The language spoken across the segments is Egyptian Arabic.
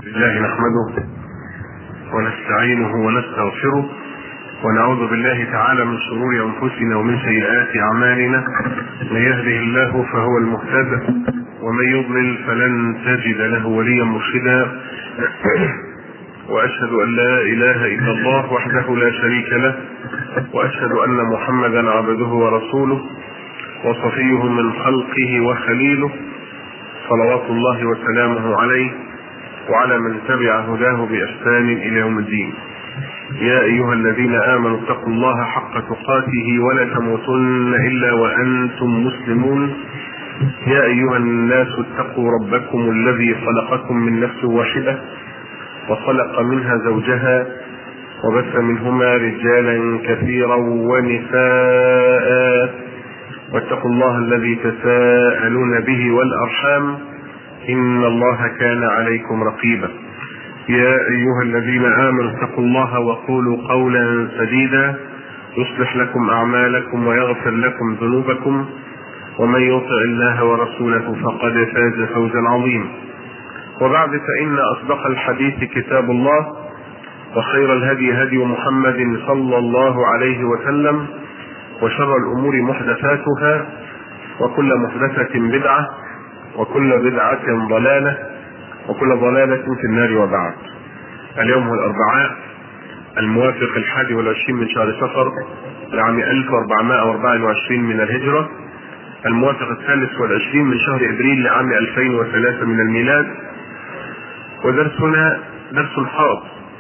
الله نحمده ونستعينه ونستغفره ونعوذ بالله تعالى من شرور انفسنا ومن سيئات اعمالنا من يهده الله فهو المهتد ومن يضلل فلن تجد له وليا مرشدا واشهد ان لا اله الا الله وحده لا شريك له واشهد ان محمدا عبده ورسوله وصفيه من خلقه وخليله صلوات الله وسلامه عليه وعلى من تبع هداه بإحسان إلى يوم الدين يا أيها الذين آمنوا اتقوا الله حق تقاته ولا تموتن إلا وأنتم مسلمون يا أيها الناس اتقوا ربكم الذي خلقكم من نفس واحدة وخلق منها زوجها وبث منهما رجالا كثيرا ونساء واتقوا الله الذي تساءلون به والأرحام إن الله كان عليكم رقيبا يا أيها الذين آمنوا اتقوا الله وقولوا قولا سديدا يصلح لكم أعمالكم ويغفر لكم ذنوبكم ومن يطع الله ورسوله فقد فاز فوزا عظيما وبعد فإن أصدق الحديث كتاب الله وخير الهدي هدي محمد صلى الله عليه وسلم وشر الأمور محدثاتها وكل محدثة بدعة وكل بدعة ضلالة وكل ضلالة في النار وبعد اليوم هو الأربعاء الموافق الحادي والعشرين من شهر صفر لعام 1424 من الهجرة الموافق الثالث والعشرين من شهر إبريل لعام 2003 من الميلاد ودرسنا درس خاص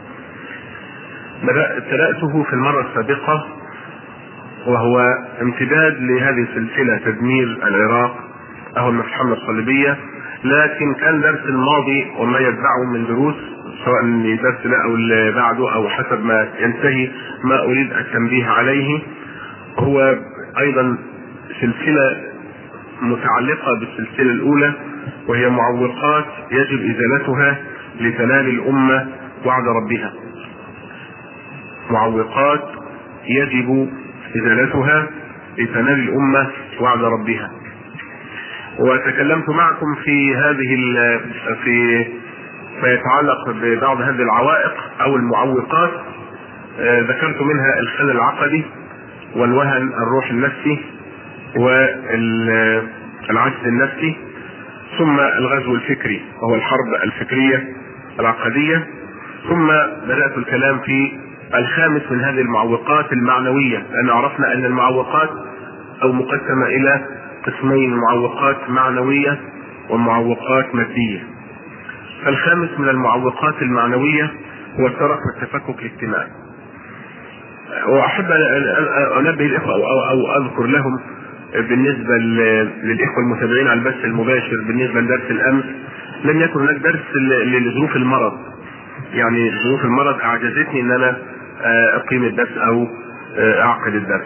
ابتدأته في المرة السابقة وهو امتداد لهذه السلسلة تدمير العراق أو المفحمة الصليبية لكن كان درس الماضي وما يتبعه من دروس سواء الدرس ده أو اللي بعده أو حسب ما ينتهي ما أريد التنبيه عليه هو أيضا سلسلة متعلقة بالسلسلة الأولى وهي معوقات يجب إزالتها لتنال الأمة وعد ربها معوقات يجب إزالتها لتنال الأمة وعد ربها وتكلمت معكم في هذه في ما يتعلق ببعض هذه العوائق او المعوقات ذكرت منها الخلل العقدي والوهن الروح النفسي والعجز النفسي ثم الغزو الفكري وهو الحرب الفكريه العقديه ثم بدات الكلام في الخامس من هذه المعوقات المعنويه لان عرفنا ان المعوقات او مقسمه الى قسمين معوقات معنوية ومعوقات مادية فالخامس من المعوقات المعنوية هو الترك والتفكك الاجتماعي وأحب أن أنبه الإخوة أو, أو أذكر لهم بالنسبة للإخوة المتابعين على البث المباشر بالنسبة لدرس الأمس لم يكن هناك درس لظروف المرض يعني ظروف المرض أعجزتني أن أنا أقيم الدرس أو أعقد الدرس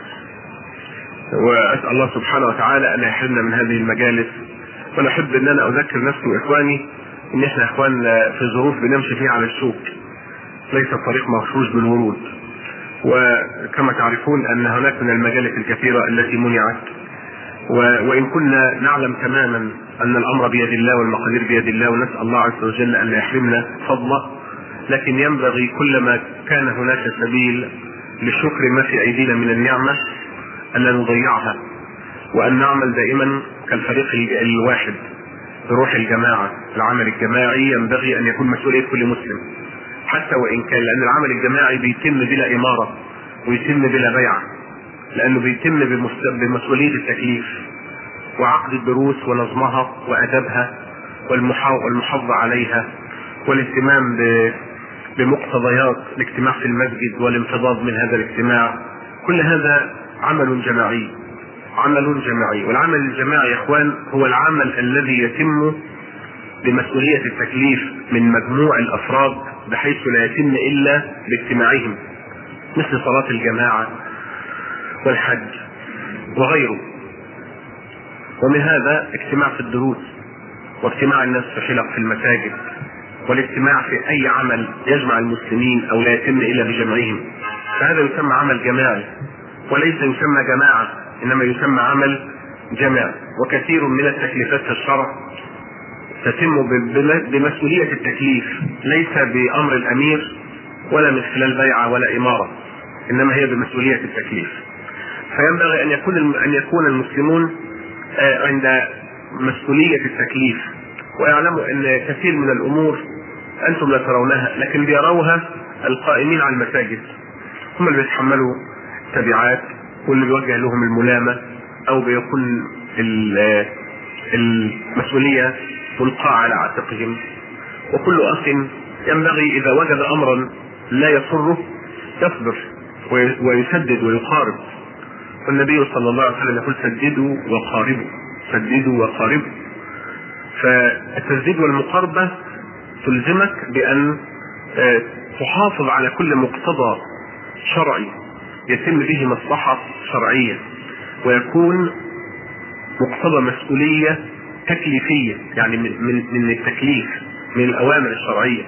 واسال الله سبحانه وتعالى ان يحرمنا من هذه المجالس وانا احب ان انا اذكر نفسي واخواني ان احنا اخوان في ظروف بنمشي فيها على الشوك ليس الطريق مفروش بالورود وكما تعرفون ان هناك من المجالس الكثيره التي منعت وان كنا نعلم تماما ان الامر بيد الله والمقادير بيد الله ونسال الله عز وجل ان لا يحرمنا فضله لكن ينبغي كلما كان هناك سبيل لشكر ما في ايدينا من النعمه ألا نضيعها وأن نعمل دائما كالفريق الواحد بروح الجماعة العمل الجماعي ينبغي أن يكون مسؤولية كل مسلم حتى وإن كان لأن العمل الجماعي بيتم بلا إمارة ويتم بلا بيعة لأنه بيتم بمسؤولية التكليف وعقد الدروس ونظمها وأدبها والمحافظة عليها والاهتمام بمقتضيات الاجتماع في المسجد والانفضاض من هذا الاجتماع كل هذا عمل جماعي عمل جماعي والعمل الجماعي يا اخوان هو العمل الذي يتم بمسؤولية التكليف من مجموع الافراد بحيث لا يتم الا باجتماعهم مثل صلاة الجماعة والحج وغيره ومن هذا اجتماع في الدروس واجتماع الناس في حلق في المساجد والاجتماع في اي عمل يجمع المسلمين او لا يتم الا بجمعهم فهذا يسمى عمل جماعي وليس يسمى جماعة إنما يسمى عمل جماعي وكثير من التكليفات في الشرع تتم بمسؤولية التكليف ليس بأمر الأمير ولا من خلال بيعة ولا إمارة إنما هي بمسؤولية التكليف فينبغي أن يكون أن يكون المسلمون عند مسؤولية التكليف ويعلموا أن كثير من الأمور أنتم لا ترونها لكن بيروها القائمين على المساجد هم اللي بيتحملوا تبعات واللي بيوجه لهم الملامة أو بيكون المسؤولية ملقاة على عاتقهم وكل أخ ينبغي إذا وجد أمرا لا يسره يصبر ويسدد ويقارب والنبي صلى الله عليه وسلم يقول سددوا وقاربوا سددوا وقاربوا فالتسديد والمقاربة تلزمك بأن تحافظ على كل مقتضى شرعي يتم به مصلحة شرعية ويكون مقتضى مسؤولية تكليفية يعني من, من, من التكليف من الأوامر الشرعية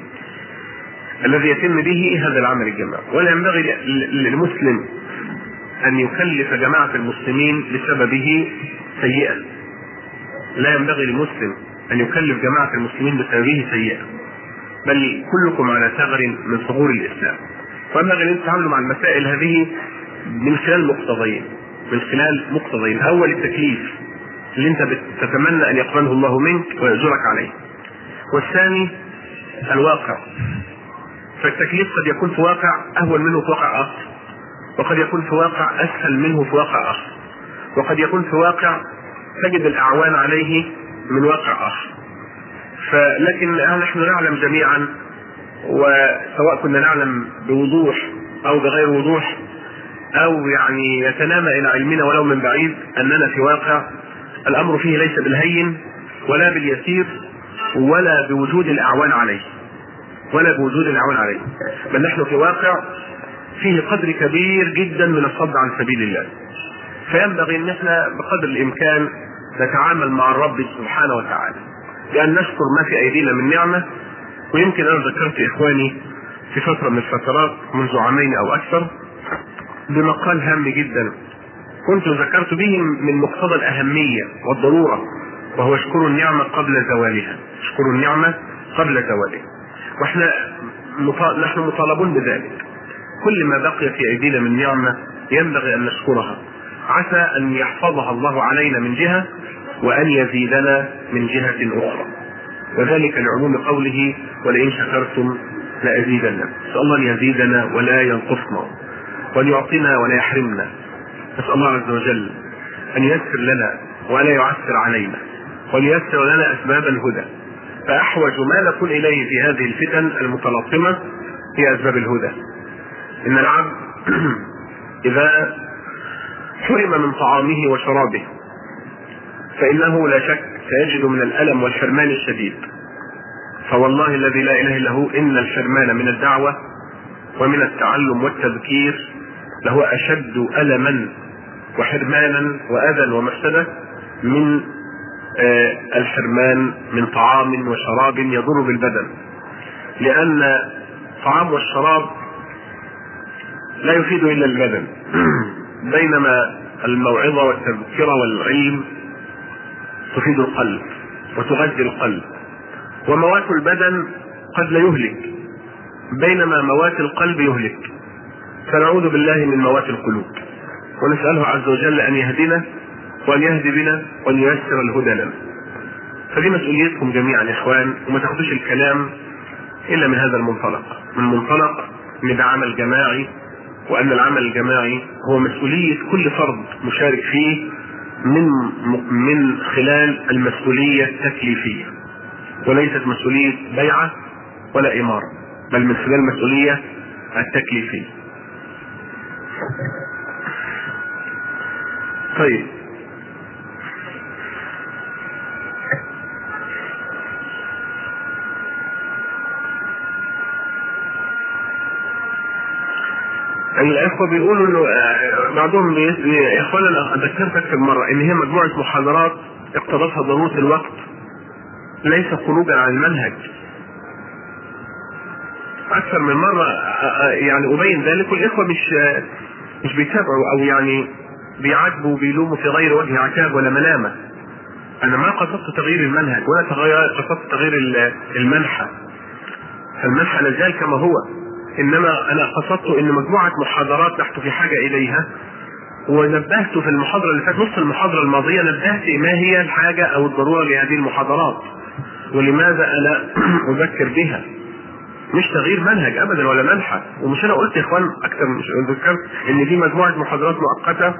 الذي يتم به هذا العمل الجماعي ولا ينبغي للمسلم أن يكلف جماعة المسلمين بسببه سيئة لا ينبغي للمسلم أن يكلف جماعة المسلمين بسببه سيئة بل كلكم على ثغر من ثغور الإسلام وينبغي أن تتعاملوا مع المسائل هذه من خلال مقتضيين من خلال مقتضيين أول التكليف اللي أنت تتمنى أن يقبله الله منك ويأجرك عليه والثاني الواقع فالتكليف قد يكون في واقع أهون منه في واقع آخر وقد يكون في واقع أسهل منه في واقع آخر وقد يكون في واقع تجد الأعوان عليه من واقع آخر فلكن نحن نعلم جميعا وسواء كنا نعلم بوضوح أو بغير وضوح أو يعني يتنامى إلى علمنا ولو من بعيد أننا في واقع الأمر فيه ليس بالهين ولا باليسير ولا بوجود الأعوان عليه ولا بوجود الأعوان عليه بل نحن في واقع فيه قدر كبير جدا من الصد عن سبيل الله فينبغي ان احنا بقدر الامكان نتعامل مع الرب سبحانه وتعالى بان نشكر ما في ايدينا من نعمه ويمكن انا ذكرت اخواني في فتره من الفترات منذ عامين او اكثر بمقال هام جدا كنت ذكرت به من مقتضى الاهميه والضروره وهو اشكروا النعمه قبل زوالها اشكروا النعمه قبل زوالها واحنا نحن مطالبون بذلك كل ما بقي في ايدينا من نعمه ينبغي ان نشكرها عسى ان يحفظها الله علينا من جهه وان يزيدنا من جهه اخرى وذلك لعموم قوله ولئن شكرتم لازيدنكم نسال الله ان يزيدنا ولا ينقصنا وان يعطينا ولا يحرمنا نسال الله عز وجل ان ييسر لنا ولا يعسر علينا وان ييسر لنا اسباب الهدى فاحوج ما نكون اليه في هذه الفتن المتلاطمه هي اسباب الهدى ان العبد اذا حرم من طعامه وشرابه فانه لا شك سيجد من الالم والحرمان الشديد فوالله الذي لا اله الا هو ان الحرمان من الدعوه ومن التعلم والتذكير لهو اشد الما وحرمانا واذى ومفسده من الحرمان من طعام وشراب يضر بالبدن لان الطعام والشراب لا يفيد الا البدن بينما الموعظه والتذكره والعلم تفيد القلب وتغذي القلب وموات البدن قد لا يهلك بينما موات القلب يهلك فنعوذ بالله من موات القلوب ونسأله عز وجل أن يهدنا وأن يهدي بنا وأن ييسر الهدى لنا فدي مسؤوليتكم جميعا يا إخوان وما تاخدوش الكلام إلا من هذا المنطلق من منطلق أن ده عمل جماعي وأن العمل الجماعي هو مسؤولية كل فرد مشارك فيه من من خلال المسؤولية التكليفية وليست مسؤولية بيعة ولا إمارة بل من خلال المسؤولية التكليفية طيب الاخوه بيقولوا انه بعضهم يا اخوانا ذكرت اكثر مره ان هي مجموعه محاضرات اقتضتها ضروره الوقت ليس خروجا عن المنهج اكثر من مره يعني ابين ذلك والاخوه مش مش بيتابعوا او يعني بيعاتبوا وبيلوموا في غير وجه عتاب ولا ملامه انا ما قصدت تغيير المنهج ولا تغير قصدت تغيير المنحى فالمنحى لا زال كما هو انما انا قصدت ان مجموعه محاضرات نحن في حاجه اليها ونبهت في المحاضره اللي فاتت نص المحاضره الماضيه نبهت ما هي الحاجه او الضروره لهذه المحاضرات ولماذا انا اذكر بها مش تغيير منهج ابدا ولا منحى ومش انا قلت يا اخوان اكثر مش ذكرت ان دي مجموعه محاضرات مؤقته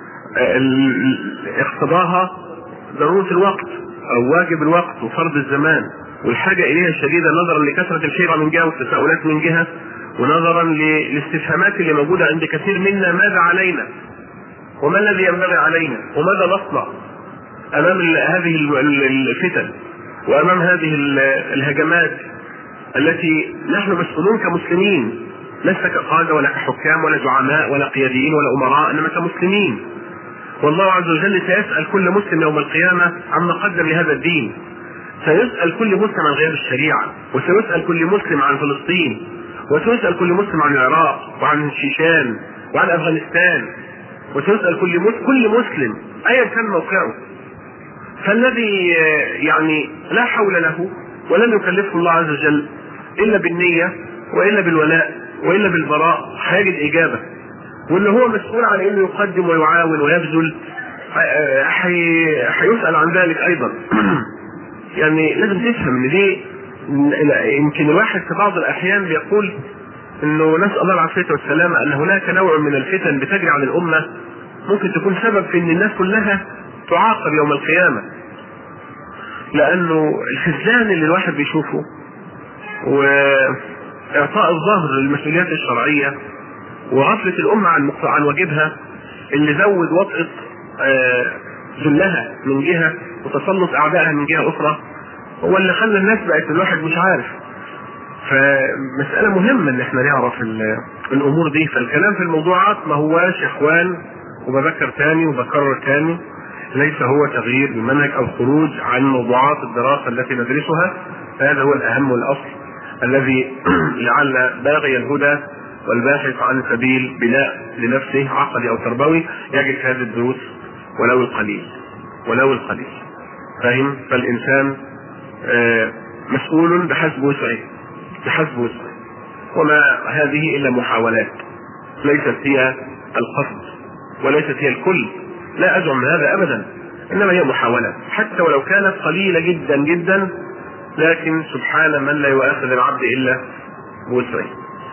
اقتضاها ضروره الوقت او واجب الوقت وفرض الزمان والحاجه اليها الشديده نظرا لكثره الحيره من جهه والتساؤلات من جهه ونظرا للاستفهامات اللي موجوده عند كثير منا ماذا علينا وما الذي ينبغي علينا وماذا نصنع امام هذه الفتن وامام هذه الهجمات التي نحن مسؤولون كمسلمين ليس كقاده ولا كحكام ولا زعماء ولا قياديين ولا امراء انما كمسلمين والله عز وجل سيسال كل مسلم يوم القيامه عما قدم لهذا الدين سيسال كل مسلم عن غياب الشريعه وسيسال كل مسلم عن فلسطين وسيسال كل مسلم عن العراق وعن الشيشان وعن افغانستان وسيسال كل مسلم كل مسلم ايا كان موقعه فالذي يعني لا حول له ولم يكلفه الله عز وجل الا بالنيه والا بالولاء والا بالبراء هيجد اجابه واللي هو مسؤول عن انه يقدم ويعاون ويبذل هيسال عن ذلك ايضا يعني لازم تفهم ان دي يمكن الواحد في بعض الاحيان بيقول انه نسال الله العافيه والسلامه ان هناك نوع من الفتن بتجري على الامه ممكن تكون سبب في ان الناس كلها تعاقب يوم القيامه لانه الخذلان اللي الواحد بيشوفه واعطاء الظهر للمسؤوليات الشرعيه وغفله الامه عن عن واجبها اللي زود وطئه ذلها من جهه وتسلط اعدائها من جهه اخرى هو اللي خلى الناس بقت الواحد مش عارف فمسألة مهمة ان احنا نعرف الامور دي فالكلام في الموضوعات ما هواش يا اخوان وبذكر تاني وبكرر تاني ليس هو تغيير المنهج او خروج عن موضوعات الدراسة التي ندرسها هذا هو الاهم والاصل الذي لعل باغي الهدى والباحث عن سبيل بناء لنفسه عقدي او تربوي يجد في هذه الدروس ولو القليل ولو القليل فاهم فالانسان مسؤول بحسب وسعه بحسب وسعه وما هذه الا محاولات ليست هي القصد وليست هي الكل لا ازعم من هذا ابدا انما هي محاولات حتى ولو كانت قليله جدا جدا لكن سبحان من لا يؤاخذ العبد الا بوسعه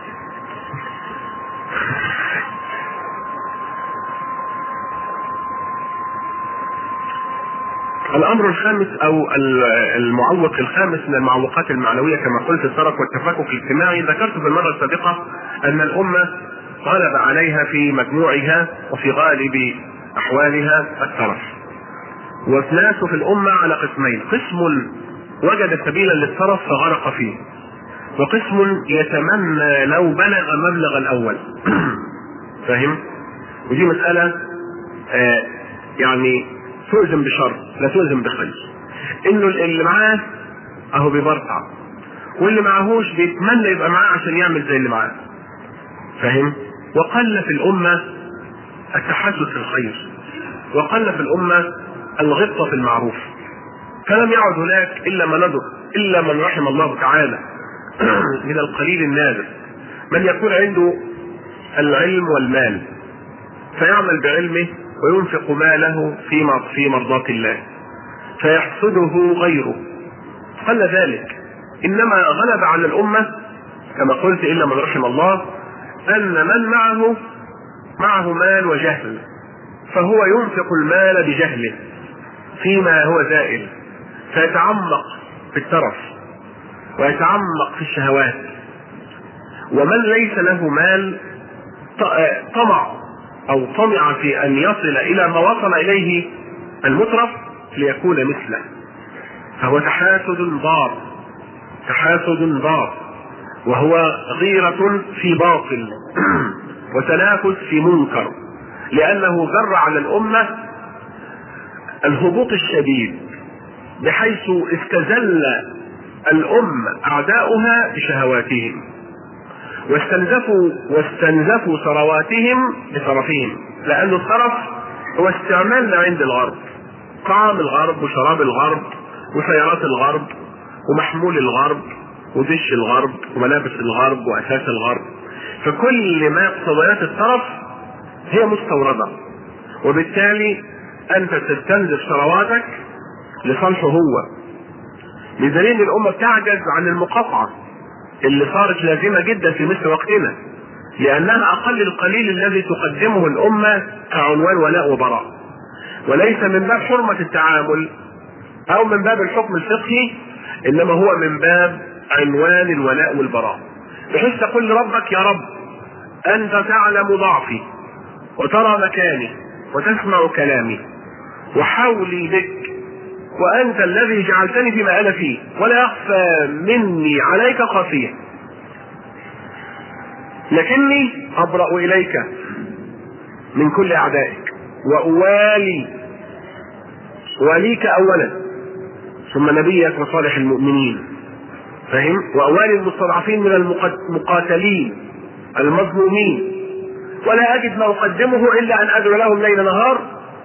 الامر الخامس او المعوق الخامس من المعوقات المعنويه كما قلت الترك والتفكك الاجتماعي ذكرت في المره السابقه ان الامه غلب عليها في مجموعها وفي غالب احوالها الترف والناس في الامه على قسمين قسم وجد سبيلا للترف فغرق فيه وقسم يتمنى لو بلغ مبلغ الاول فاهم ودي مساله آه يعني تؤذن بشر لا تؤذن بخير انه اللي معاه اهو بيبرطع واللي معهوش بيتمنى يبقى معاه عشان يعمل زي اللي معاه فاهم وقل في الامه التحدث في الخير وقل في الامه الغبطه في المعروف فلم يعد هناك الا ما نضر الا من رحم الله تعالى من القليل النادر من يكون عنده العلم والمال فيعمل بعلمه وينفق ماله في في مرضاة الله فيحسده غيره قل ذلك انما غلب على الامه كما قلت الا من رحم الله ان من معه معه مال وجهل فهو ينفق المال بجهله فيما هو زائل فيتعمق في الترف ويتعمق في الشهوات ومن ليس له مال طمع او طمع في ان يصل الى ما وصل اليه المترف ليكون مثله فهو تحاسد ضار تحاسد ضار وهو غيرة في باطل وتنافس في منكر لأنه جر على الأمة الهبوط الشديد بحيث استزل الأمة أعداؤها بشهواتهم واستنزفوا واستنزفوا ثرواتهم بطرفهم لأن الطرف هو استعمال ما عند الغرب طعام الغرب وشراب الغرب وسيارات الغرب ومحمول الغرب ودش الغرب وملابس الغرب واساس الغرب فكل ما اقتضيات الطرف هي مستورده وبالتالي انت تستنزف ثرواتك لصالحه هو بدليل الامه بتعجز عن المقاطعه اللي صارت لازمه جدا في مثل وقتنا لانها اقل القليل الذي تقدمه الامه كعنوان ولاء وبراء وليس من باب حرمه التعامل او من باب الحكم الفقهي انما هو من باب عنوان الولاء والبراء بحيث تقول لربك يا رب انت تعلم ضعفي وترى مكاني وتسمع كلامي وحولي بك وانت الذي جعلتني فيما انا فيه ولا يخفى مني عليك خافيه لكني ابرا اليك من كل اعدائك واوالي وليك اولا ثم نبيك وصالح المؤمنين فهم واوالي المستضعفين من المقاتلين المظلومين ولا اجد ما اقدمه الا ان ادعو لهم ليل نهار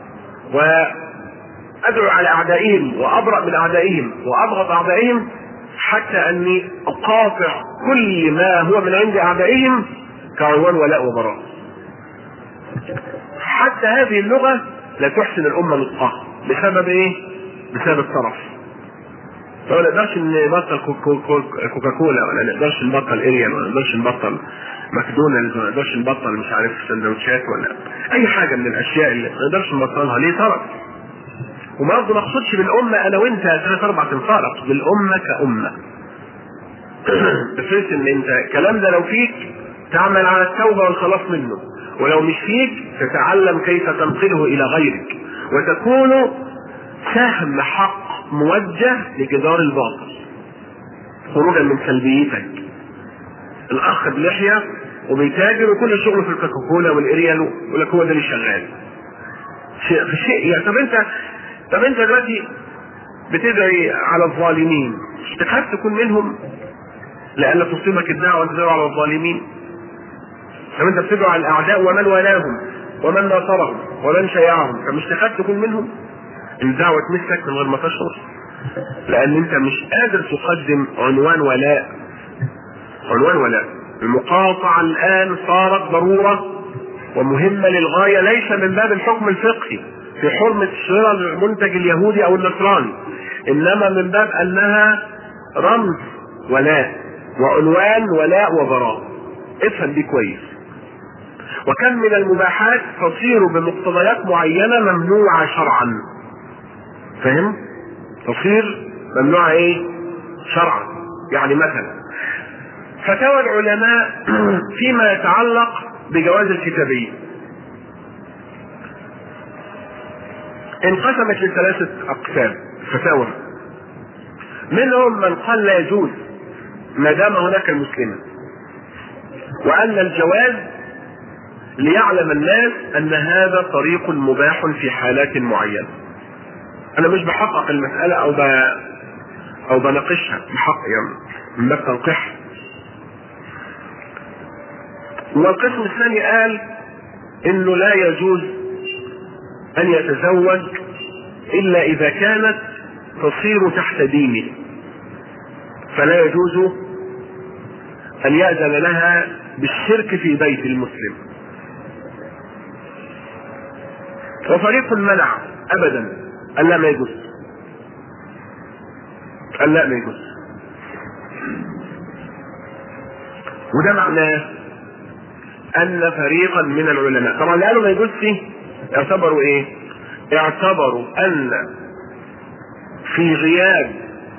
وادعو على اعدائهم وابرا من اعدائهم وابغض اعدائهم حتى اني اقاطع كل ما هو من عند اعدائهم كعنوان ولاء وبراء حتى هذه اللغه لا تحسن الامه نطقها بسبب ايه؟ بسبب الطرف فما نقدرش نبطل كوكاكولا ولا نقدرش نبطل اريال ولا نقدرش نبطل ماكدونالدز ولا نقدرش نبطل مش عارف سندوتشات ولا اي حاجه من الاشياء اللي ما نقدرش نبطلها ليه طرف وبرضه ما اقصدش بالامه انا وانت ثلاث اربع تنفرق بالامه كامه بحيث ان انت الكلام ده لو فيك تعمل على التوبه والخلاص منه ولو مش فيك تتعلم كيف تنقله الى غيرك وتكون سهم حق موجه لجدار الباطل خروجا من سلبيتك الاخ بلحيه وبيتاجر وكل شغله في الكوكاكولا والاريال يقول لك هو ده اللي شغال شيء في شيء يعني طب انت طب انت دلوقتي بتدعي على الظالمين مش تخاف تكون منهم لألا تصيبك الدعوة تدعو على الظالمين طب انت بتدعو على الاعداء ومن والاهم ومن ناصرهم ومن شيعهم فمش تخاف تكون منهم الدعوة تمسك من غير ما تشعر لأن أنت مش قادر تقدم عنوان ولاء عنوان ولاء المقاطعة الآن صارت ضرورة ومهمة للغاية ليس من باب الحكم الفقهي في حرمة شراء المنتج اليهودي أو النصراني إنما من باب أنها رمز ولاء وعنوان ولاء وبراء افهم دي كويس وكم من المباحات تصير بمقتضيات معينة ممنوعة شرعا فهم؟ تصير ممنوعة ايه؟ شرعا يعني مثلا فتاوى العلماء فيما يتعلق بجواز الكتابية انقسمت لثلاثة أقسام فتاوى منهم من قال لا يجوز ما دام هناك المسلمة وأن الجواز ليعلم الناس أن هذا طريق مباح في حالات معينة أنا مش بحقق المسألة أو ب... أو بناقشها بحق يعني من باب تنقيحها والقسم الثاني قال انه لا يجوز ان يتزوج الا اذا كانت تصير تحت دينه فلا يجوز ان يأذن لها بالشرك في بيت المسلم وفريق منع ابدا قال لا ما يجوز قال لا ما يجوز وده معناه ان فريقا من العلماء طبعا اللي قالوا ما يجوزش اعتبروا ايه اعتبروا ان في غياب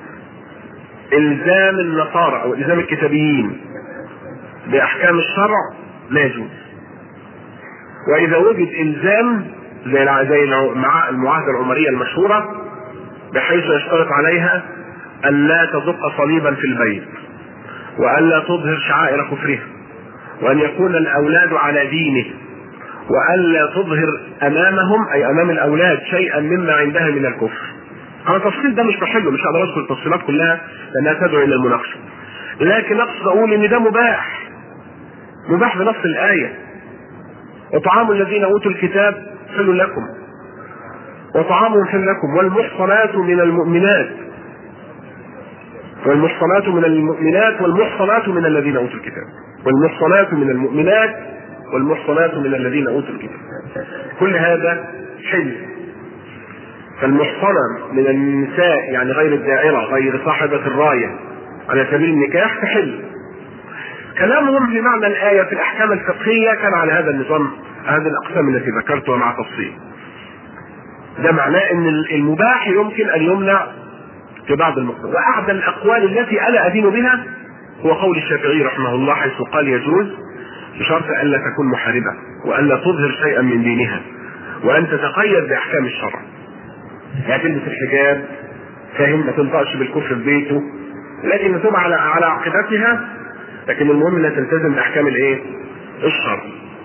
الزام النصارى او الزام الكتابيين باحكام الشرع لا يجوز واذا وجد الزام زي زي المعاهده العمريه المشهوره بحيث يشترط عليها ان لا تدق صليبا في البيت وان لا تظهر شعائر كفرها وأن يكون الأولاد على دينه وألا تظهر أمامهم أي أمام الأولاد شيئا مما عندها من الكفر. أنا التفصيل ده مش بحله مش هقدر أذكر التفصيلات كلها لأنها تدعو إلى المناقشة. لكن أقصد أقول إن ده مباح. مباح بنص الآية. وطعام الذين أوتوا الكتاب حل لكم. وطعامهم حل لكم والمحصنات من المؤمنات والمحصنات من المؤمنات والمحصنات من الذين اوتوا الكتاب والمحصنات من المؤمنات والمحصنات من الذين اوتوا الكتاب كل هذا حل فالمحصنة من النساء يعني غير الدائرة غير صاحبة الراية على سبيل النكاح تحل كلامهم في معنى الآية في الأحكام الفقهية كان على هذا النظام هذه الأقسام التي ذكرتها مع تفصيل ده معناه ان المباح يمكن ان يمنع في بعض المقتضى واحد الاقوال التي انا ادين بها هو قول الشافعي رحمه الله حيث قال يجوز بشرط الا تكون محاربه والا تظهر شيئا من دينها وان تتقيد باحكام الشرع يعني تلبس الحجاب فاهم ما تنطقش بالكفر في بيته لكن تبقى على على عقيدتها لكن المهم انها تلتزم باحكام الايه؟ الشرع.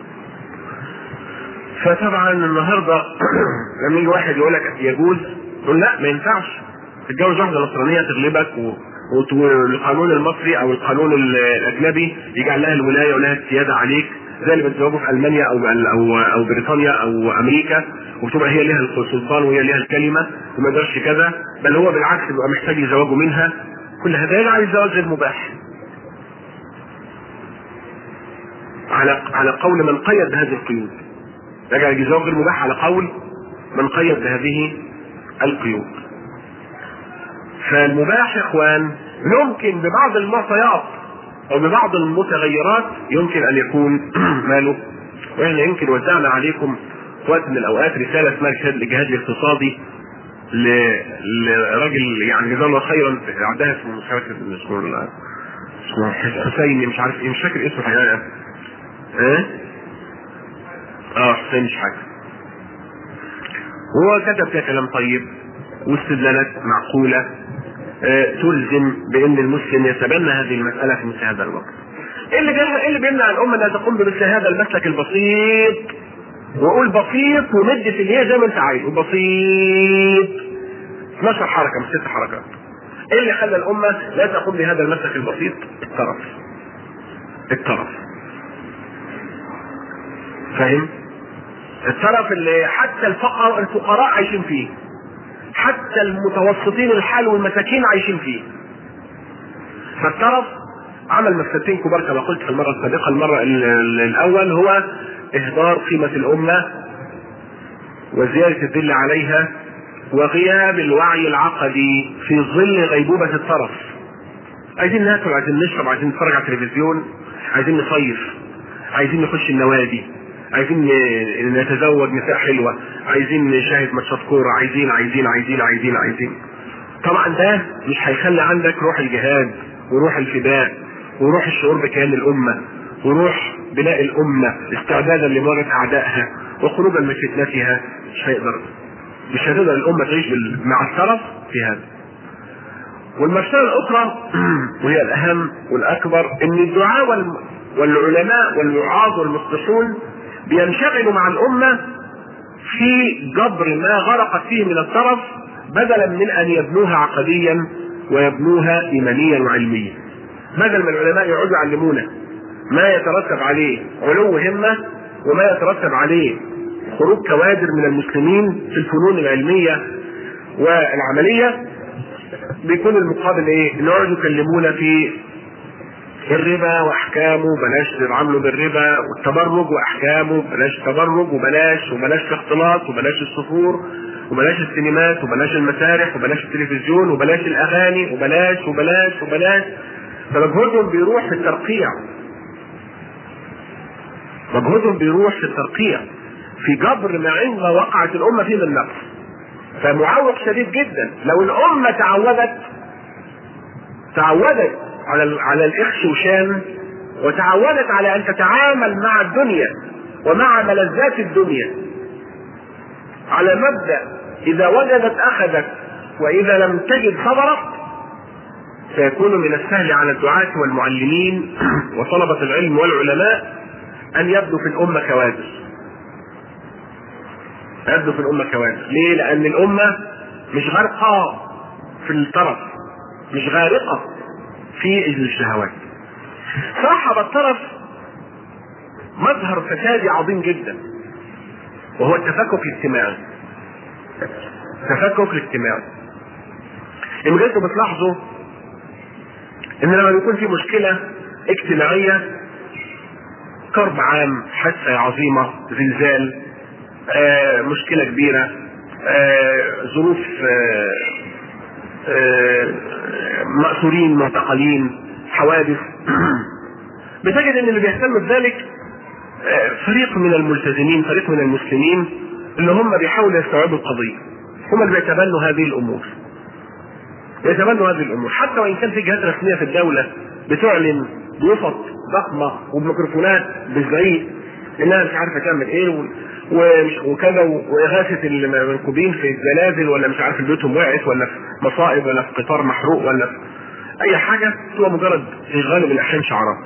فطبعا النهارده لما يجي واحد يقول لك يجوز تقول لا ما ينفعش تتجوز واحده نصرانيه تغلبك و... والقانون المصري او القانون الاجنبي يجعل لها الولايه ولها السياده عليك زي اللي بيتزوجوا في المانيا او او او بريطانيا او امريكا وبتبقى هي لها السلطان وهي لها الكلمه وما يقدرش كذا بل هو بالعكس بيبقى محتاج يزوجوا منها كل هذا يجعل الزواج غير مباح على على قول من قيد بهذه القيود يجعل الزواج غير مباح على قول من قيد بهذه القيود فالمباح يا اخوان يمكن ببعض المعطيات او ببعض المتغيرات يمكن ان يكون ماله واحنا يمكن وزعنا عليكم في وقت من الاوقات رساله اسمها رساله الجهاد الاقتصادي لراجل يعني جزاه الله خيرا عندها اسمه مش فاكر اسمه اسمه حسين مش عارف ايه مش فاكر اسمه الحقيقه ايه؟ اه حسين مش حاجه هو كتب فيها كلام طيب واستدلالات معقوله آه تلزم بان المسلم يتبنى هذه المساله في مثل هذا الوقت. ايه اللي ايه اللي بيمنع الامه انها تقوم بمثل هذا المسلك البسيط واقول بسيط ومد في الهي زي ما انت عايز بسيط 12 حركه مش ست حركات. ايه اللي خلى الامه لا تقوم بهذا المسلك البسيط؟ الترف. الترف. فاهم؟ الترف اللي حتى الفقراء الفقراء عايشين فيه. حتى المتوسطين الحال والمساكين عايشين فيه. فالترف عمل مفسدتين كبار كما قلت في المره السابقه المره الاول هو اهدار قيمه الامه وزياده الذل عليها وغياب الوعي العقدي في ظل غيبوبه الطرف. عايزين ناكل عايزين نشرب عايزين نتفرج على التلفزيون عايزين نصيف عايزين نخش النوادي عايزين نتزوج نساء حلوه عايزين نشاهد ماتشات كوره عايزين عايزين عايزين عايزين عايزين طبعا ده مش هيخلي عندك روح الجهاد وروح الفداء وروح الشعور بكيان الامه وروح بناء الامه استعدادا لمواجهه اعدائها وخروجا من فتنتها مش هيقدر مش هتقدر الامه تعيش مع الترف في هذا والمسألة الأخرى وهي الأهم والأكبر إن الدعاء والعلماء والوعاظ والمصلحون بينشغلوا مع الأمة في جبر ما غرقت فيه من الطرف بدلا من أن يبنوها عقديا ويبنوها إيمانيا وعلميا. بدل ما العلماء يقعدوا يعلمونا ما يترتب عليه علو همة وما يترتب عليه خروج كوادر من المسلمين في الفنون العلمية والعملية بيكون المقابل ايه؟ ان يقعدوا يكلمونا في الربا واحكامه بلاش تتعاملوا بالربا والتبرج واحكامه بلاش تبرج وبلاش وبلاش الاختلاط وبلاش الصفور وبلاش السينمات وبلاش المسارح وبلاش التلفزيون وبلاش الاغاني وبلاش وبلاش وبلاش فمجهودهم بيروح في الترقيع مجهودهم بيروح في الترقيع في جبر ما عند وقعت الامه فيه من نقص فمعوق شديد جدا لو الامه تعودت تعودت على على الاخشوشان وتعودت على ان تتعامل مع الدنيا ومع ملذات الدنيا على مبدا اذا وجدت اخذت واذا لم تجد صبرت سيكون من السهل على الدعاة والمعلمين وطلبة العلم والعلماء أن يبدو في الأمة كوادر. يبدو في الأمة كوادر، ليه؟ لأن الأمة مش غارقة في الطرف، مش غارقة في الشهوات. صاحب الطرف مظهر فسادي عظيم جدا وهو التفكك الاجتماعي. تفكك الاجتماعي ان انتوا بتلاحظوا ان لما بيكون في مشكله اجتماعيه كرب عام حادثه عظيمه زلزال آه مشكله كبيره آه ظروف آه آه مأسورين معتقلين حوادث بتجد ان اللي بيهتم بذلك آه فريق من الملتزمين فريق من المسلمين اللي هم بيحاولوا يستوعبوا القضيه هم اللي بيتبنوا هذه الامور يتبنوا هذه الامور حتى وان كان في جهات رسميه في الدوله بتعلن بوسط ضخمه وبميكروفونات بالزعيق انها مش عارفه تعمل ايه ومش وكذا واغاثه المنكوبين في الزلازل ولا مش عارف بيوتهم وقعت ولا في مصائب ولا في قطار محروق ولا في اي حاجه هو مجرد في غالب الاحيان شعارات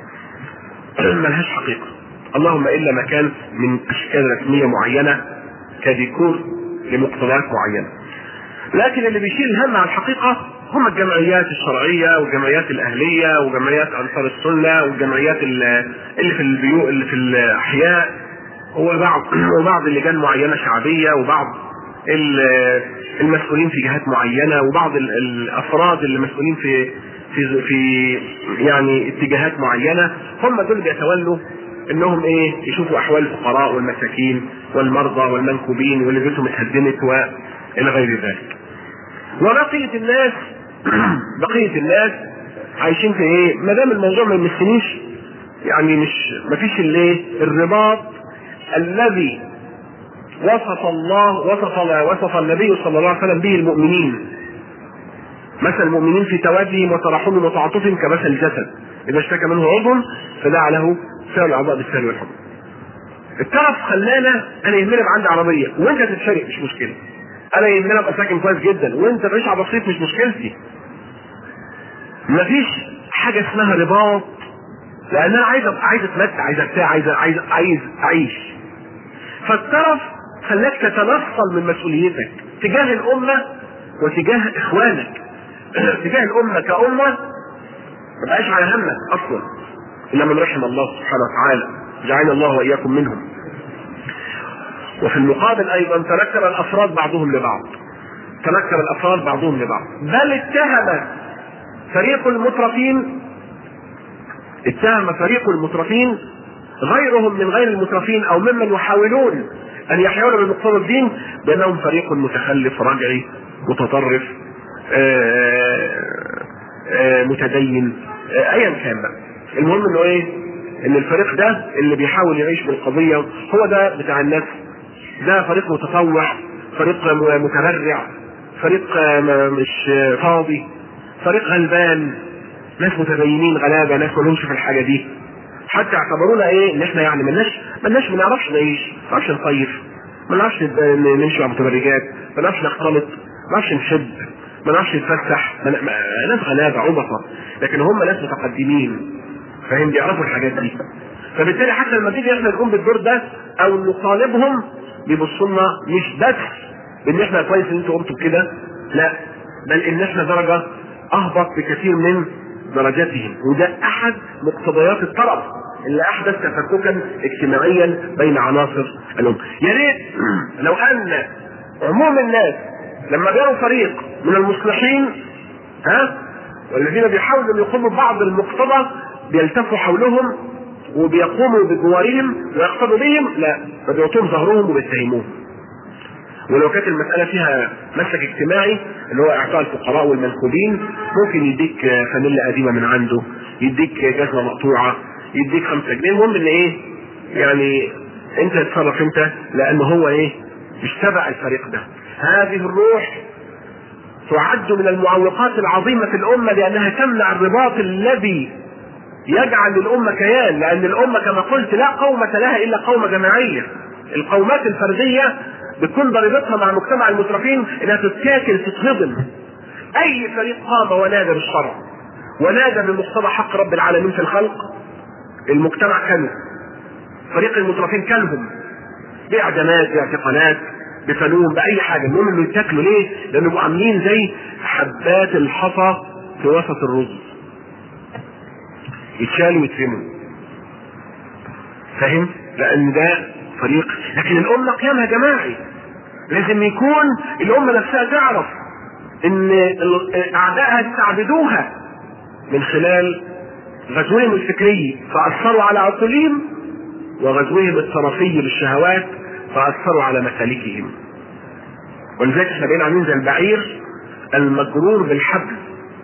ملهاش حقيقه اللهم الا ما كان من اشكال رسميه معينه كديكور لمقتضيات معينه لكن اللي بيشيل الهم على الحقيقه هم الجمعيات الشرعيه والجمعيات الاهليه وجمعيات انصار السنه والجمعيات اللي في البيوت اللي في الاحياء وبعض وبعض اللجان معينه شعبيه وبعض المسؤولين في جهات معينه وبعض الافراد اللي مسؤولين في في في يعني اتجاهات معينه هم دول بيتولوا انهم ايه يشوفوا احوال الفقراء والمساكين والمرضى والمنكوبين واللي بيوتهم اتهدمت والى غير ذلك. وبقيه الناس بقيه الناس عايشين في ايه؟ ما دام الموضوع ما يمسنيش يعني مش ما فيش الايه؟ الرباط الذي وصف الله وصف وصف النبي صلى الله عليه وسلم به المؤمنين. مثل المؤمنين في توادهم وتراحمهم وتعاطفهم كمثل الجسد اذا اشتكى منه عضو فدعا له سائر الاعضاء بالسهل والحب. الترف خلانا انا يهمني ابقى عندي عربيه وانت تتشارك مش مشكله. انا يهمني ابقى ساكن كويس جدا وانت تعيش على بسيط مش مشكلتي. مفيش حاجه اسمها رباط لان انا عايز ابقى عايز اتمتع عايز ارتاح عايز عايز عايز اعيش. فالترف خلاك تتنصل من مسؤوليتك تجاه الامه وتجاه اخوانك تجاه الامه كامه ما بقاش على همك اصلا الا من رحم الله سبحانه وتعالى جعلنا الله واياكم منهم وفي المقابل ايضا تنكر الافراد بعضهم لبعض تنكر الافراد بعضهم لبعض بل اتهم فريق المترفين اتهم فريق المترفين غيرهم من غير المترفين او ممن يحاولون ان يحيون بمقتضى الدين بانهم فريق متخلف رجعي متطرف آآ آآ متدين ايا كان بقى المهم انه ايه ان الفريق ده اللي بيحاول يعيش بالقضيه هو ده بتاع الناس ده فريق متطوع فريق متبرع فريق مش فاضي فريق غلبان ناس متدينين غلابه ناس مالهمش في الحاجه دي حتى اعتبرونا ايه ان احنا يعني ملناش ملناش ما نعرفش نعيش ما نعرفش نصيف ما نعرفش نمشي على متبرجات ما نعرفش نختلط ما نعرفش نشد ما نعرفش نتفسح ناس غلابه عبطه لكن هم ناس متقدمين فاهم بيعرفوا الحاجات دي فبالتالي حتى لما تيجي احنا نقوم بالدور ده او نطالبهم بيبصوا لنا مش بس ان احنا كويس ان انتوا قمتوا كده لا بل ان احنا درجه اهبط بكثير من درجاتهم وده احد مقتضيات الطرف اللي احدث تفككا اجتماعيا بين عناصر الامه يا ريت لو ان عموم الناس لما بيروا فريق من المصلحين ها والذين بيحاولوا ان يقوموا ببعض المقتضى بيلتفوا حولهم وبيقوموا بجوارهم ويقتضوا بهم لا فبيعطوهم ظهرهم وبيتهموهم ولو كانت المسألة فيها مسلك اجتماعي اللي هو إعطاء الفقراء والمنكوبين ممكن يديك فانيلا قديمة من عنده يديك جزمة مقطوعة يديك خمسة جنيه المهم إن إيه يعني أنت تتصرف أنت لأن هو إيه مش تبع الفريق ده هذه الروح تعد من المعوقات العظيمة في الأمة لأنها تمنع الرباط الذي يجعل الأمة كيان لأن الأمة كما قلت لا قومة لها إلا قومة جماعية القومات الفردية بتكون ضريبتها مع مجتمع المترفين انها تتاكل تتهضم اي فريق قام ونادى بالشرع ونادى بمقتضى حق رب العالمين في الخلق المجتمع كله فريق المترفين كلهم باعدامات باعتقالات بفنون باي حاجه المهم انه يتاكلوا ليه؟ لانه بقوا عاملين زي حبات الحصى في وسط الرز يتشالوا ويترموا فاهم؟ لان ده فريق لكن الامه قيامها جماعي لازم يكون الامه نفسها تعرف ان اعدائها استعبدوها من خلال غزوهم الفكري فاثروا على عقولهم وغزوهم الطرفي بالشهوات فاثروا على مسالكهم ولذلك احنا بقينا عاملين زي البعير المجرور بالحبل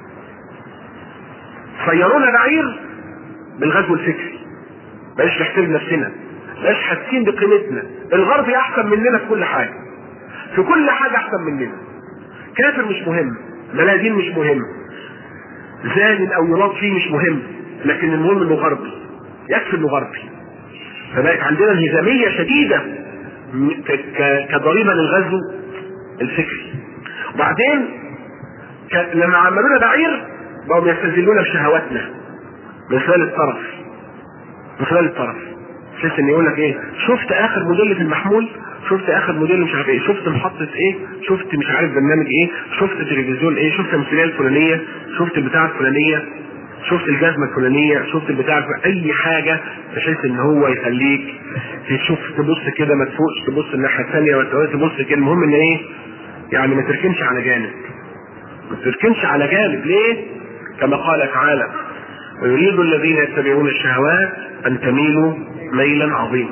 صيرونا بعير بالغزو الفكري بقاش نحترم نفسنا بقاش حاسين بقيمتنا الغرب احسن مننا في كل حاجه في كل حاجه احسن مننا كافر مش مهم بلادين مش مهم زان او يراد فيه مش مهم لكن المهم انه غربي يكفي انه غربي فبقت عندنا انهزاميه شديده كضريبه للغزو الفكري وبعدين لما عملونا بعير بقوا يستذلونا بشهواتنا من خلال الطرف من خلال الطرف بحيث ان يقول لك ايه شفت اخر موديل في المحمول شفت اخر موديل مش عارف ايه شفت محطة ايه شفت مش عارف برنامج ايه شفت تلفزيون ايه شفت التمثيلية الفلانية شفت البتاعة الفلانية شفت الجزمة الفلانية شفت البتاع اي حاجة بحيث ان هو يخليك تشوف تبص كده ما تفوقش تبص الناحية الثانية تبص كده المهم ان ايه يعني ما تركنش على جانب ما تركنش على جانب ليه كما قال تعالى ويريد الذين يتبعون الشهوات ان تميلوا ميلا عظيما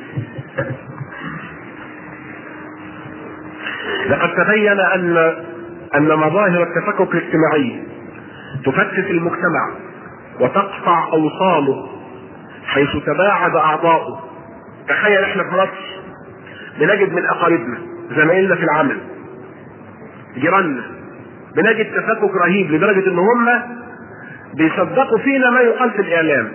لقد تبين ان ان مظاهر التفكك الاجتماعي تفتت المجتمع وتقطع اوصاله حيث تباعد اعضاؤه تخيل احنا في مصر بنجد من اقاربنا زمايلنا في العمل جيراننا بنجد تفكك رهيب لدرجه ان هم بيصدقوا فينا ما يقال في الاعلام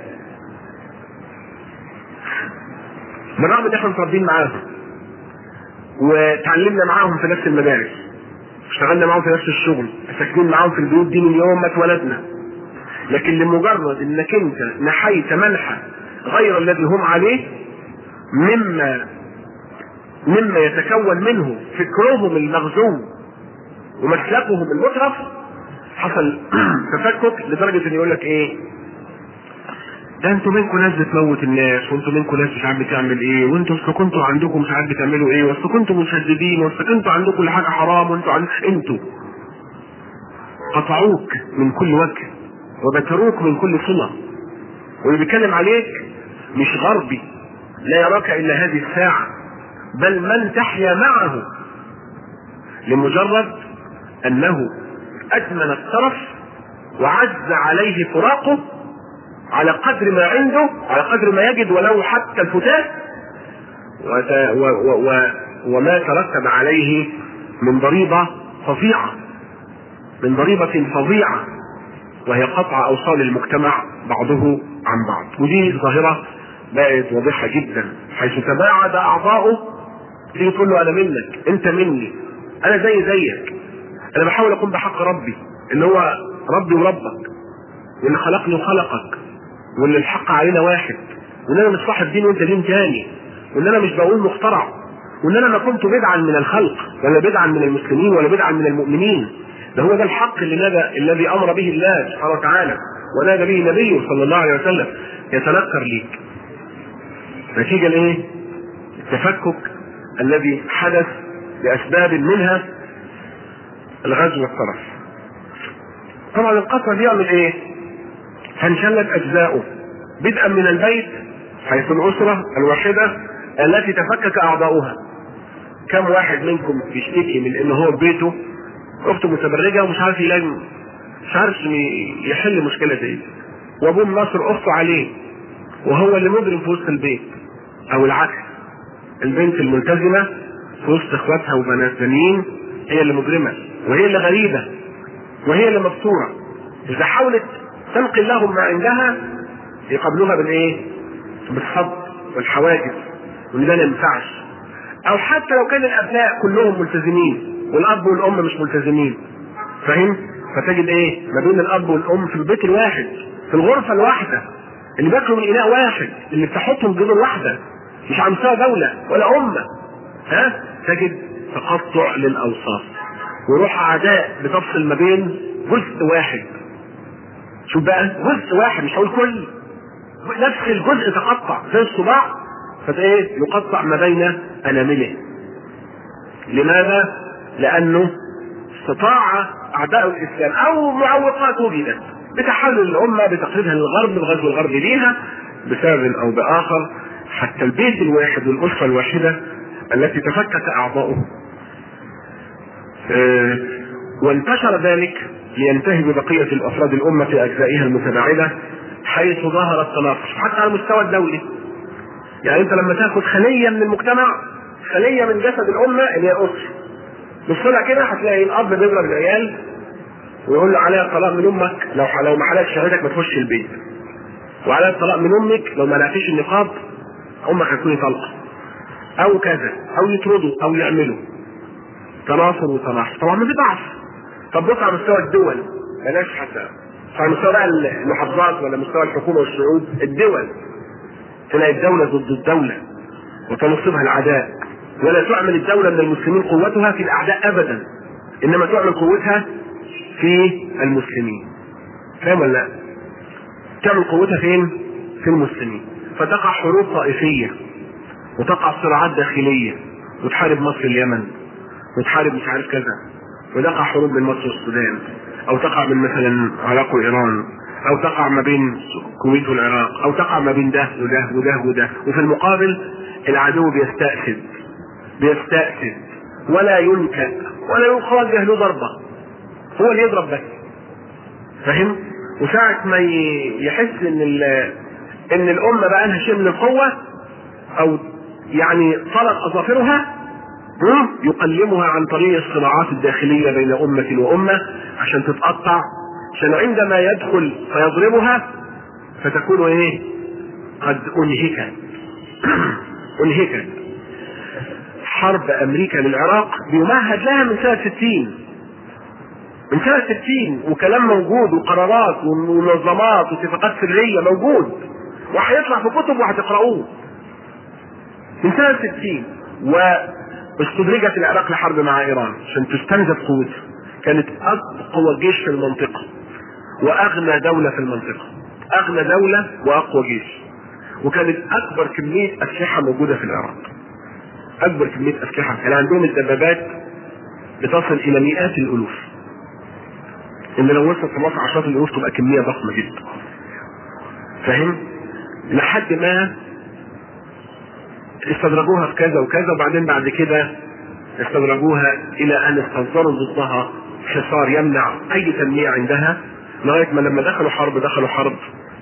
بالرغم ان احنا متربيين معاهم وتعلمنا معاهم في نفس المدارس اشتغلنا معاهم في نفس الشغل ساكنين معاهم في البيوت دي من يوم ما اتولدنا لكن لمجرد انك انت نحيت منحى غير الذي هم عليه مما مما يتكون منه فكرهم المغزو ومسلكهم المترف حصل تفكك لدرجه ان يقول لك ايه ده انتوا منكم ناس بتموت الناس وانتوا منكم ناس مش عارف بتعمل ايه وانتوا اصل كنتوا عندكم مش عارف بتعملوا ايه واصل كنتوا مشددين واصل كنتوا عندكم كل حاجه حرام وانتوا عند... انتوا قطعوك من كل وجه وبتروك من كل صله واللي بيتكلم عليك مش غربي لا يراك الا هذه الساعه بل من تحيا معه لمجرد انه ادمن الطرف وعز عليه فراقه على قدر ما عنده على قدر ما يجد ولو حتى الفتاة و و و وما ترتب عليه من ضريبة فظيعة من ضريبة فظيعة وهي قطع أوصال المجتمع بعضه عن بعض ودي ظاهرة بقت واضحة جدا حيث تباعد أعضاؤه تيجي تقول له أنا منك أنت مني أنا زي زيك أنا بحاول أقوم بحق ربي إن هو ربي وربك وإن خلقني وخلقك وان الحق علينا واحد وان انا مش صاحب دين وانت دين تاني وان انا مش بقول مخترع وان انا ما كنت بدعا من الخلق ولا بدعا من المسلمين ولا بدعا من المؤمنين ده هو ده الحق اللي نادى الذي امر به الله سبحانه وتعالى ونادى به نبيه صلى الله عليه وسلم يتنكر ليك نتيجه لايه؟ التفكك الذي حدث لاسباب منها الغزو والطرف طبعا القطر بيعمل ايه؟ فانشلت اجزاؤه بدءا من البيت حيث الاسره الواحده التي تفكك اعضاؤها كم واحد منكم بيشتكي من ان هو في بيته اخته متبرجه ومش عارف يلاقي مش عارف يحل مشكله زي دي وابوه مناصر اخته عليه وهو اللي مجرم في وسط البيت او العكس البنت الملتزمه في وسط اخواتها وبنات ثانيين هي اللي مجرمه وهي اللي غريبه وهي اللي مبصوره اذا حاولت تنقل لهم ما عندها يقابلوها بالايه؟ بالصبر والحواجز وان ده ما ينفعش او حتى لو كان الابناء كلهم ملتزمين والاب والام مش ملتزمين فاهم؟ فتجد ايه؟ ما بين الاب والام في البيت الواحد في الغرفه الواحده اللي بياكلوا من اناء واحد اللي بتحطهم جذور واحده مش على مستوى دوله ولا امه ها؟ تجد تقطع للاوصاف وروح اعداء بتفصل ما بين جزء واحد شوف بقى جزء واحد مش هقول كل نفس الجزء تقطع زي الصباع فايه يقطع ما بين انامله لماذا؟ لانه استطاع اعداء الاسلام او معوقات وجدت بتحلل الامه بتقليدها للغرب بغزو الغرب ليها بسبب او باخر حتى البيت الواحد والاسره الواحده التي تفكك اعضاؤه آه، وانتشر ذلك لينتهي ببقيه الافراد الامه في اجزائها المتباعده حيث ظهر التناقص حتى على المستوى الدولي يعني انت لما تاخد خليه من المجتمع خليه من جسد الامه اللي هي الاسره بص لها كده هتلاقي الاب بيضرب العيال ويقول له عليها الطلاق من امك لو لو ما حلقش شهادتك ما تخش البيت وعليها الطلاق من امك لو ما لقيتش النقاب امك هتكوني طلقه او كذا او يطردوا او يعملوا تناصر وتناحر طبعا ما في ضعف طب بص على مستوى الدول بلاش حتى على مستوى بقى المحافظات ولا مستوى الحكومه والشعوب الدول تلاقي الدوله ضد الدوله وتنصبها العداء ولا تعمل الدوله من المسلمين قوتها في الاعداء ابدا انما تعمل قوتها في المسلمين فاهم ولا لا؟ تعمل قوتها فين؟ في المسلمين فتقع حروب طائفيه وتقع صراعات داخليه وتحارب مصر اليمن وتحارب مش عارف كذا وتقع حروب بين مصر والسودان او تقع من مثلا عراق وايران او تقع ما بين الكويت والعراق او تقع ما بين ده وده وده وده وفي المقابل العدو بيستأسد بيستأسد ولا ينكأ ولا يوجه له ضربة هو اللي يضرب بس فاهم؟ وساعة ما يحس ان ان الامة بقى لها شيء من القوة او يعني طلق اظافرها يقلمها عن طريق الصراعات الداخلية بين أمة وأمة عشان تتقطع عشان عندما يدخل فيضربها فتكون ايه قد انهكت انهكت حرب امريكا للعراق بيمهد لها من سنة 60 من سنة 60 وكلام موجود وقرارات ومنظمات واتفاقات سرية موجود وهيطلع في كتب وهتقرأوه من سنة 60 واستدرجت العراق لحرب مع ايران عشان تستنزف قوتها كانت اقوى جيش في المنطقة واغنى دولة في المنطقة اغنى دولة واقوى جيش وكانت اكبر كمية اسلحة موجودة في العراق اكبر كمية اسلحة كان عندهم الدبابات بتصل الى مئات الالوف ان لو وصلت في مصر عشرات الالوف تبقى كمية ضخمة جدا فاهم لحد ما استدرجوها في كذا وكذا وبعدين بعد كده استدرجوها الى ان استصدروا ضدها حصار يمنع اي تنمية عندها لغاية ما لما دخلوا حرب دخلوا حرب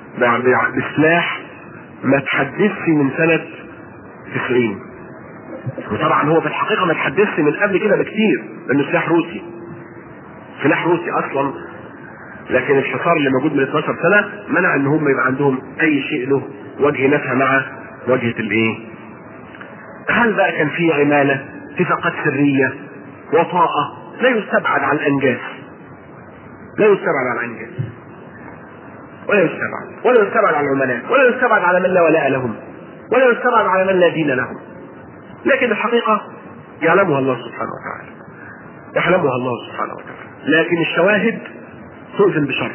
بسلاح ما تحدثش من سنة 90 وطبعا هو في الحقيقة ما تحدثش من قبل كده بكتير لانه سلاح روسي سلاح روسي اصلا لكن الحصار اللي موجود من 12 سنة منع ان هم يبقى عندهم اي شيء له وجه نفع مع وجهة الايه هل بقى كان في عمالة اتفاقات سرية وطاءة لا يستبعد عن الانجاز لا يستبعد عن الانجاز ولا يستبعد ولا يستبعد على العملاء ولا يستبعد على من لا ولاء لهم ولا يستبعد على من لا دين لهم لكن الحقيقة يعلمها الله سبحانه وتعالى يعلمها الله سبحانه وتعالى لكن الشواهد تؤذن بشر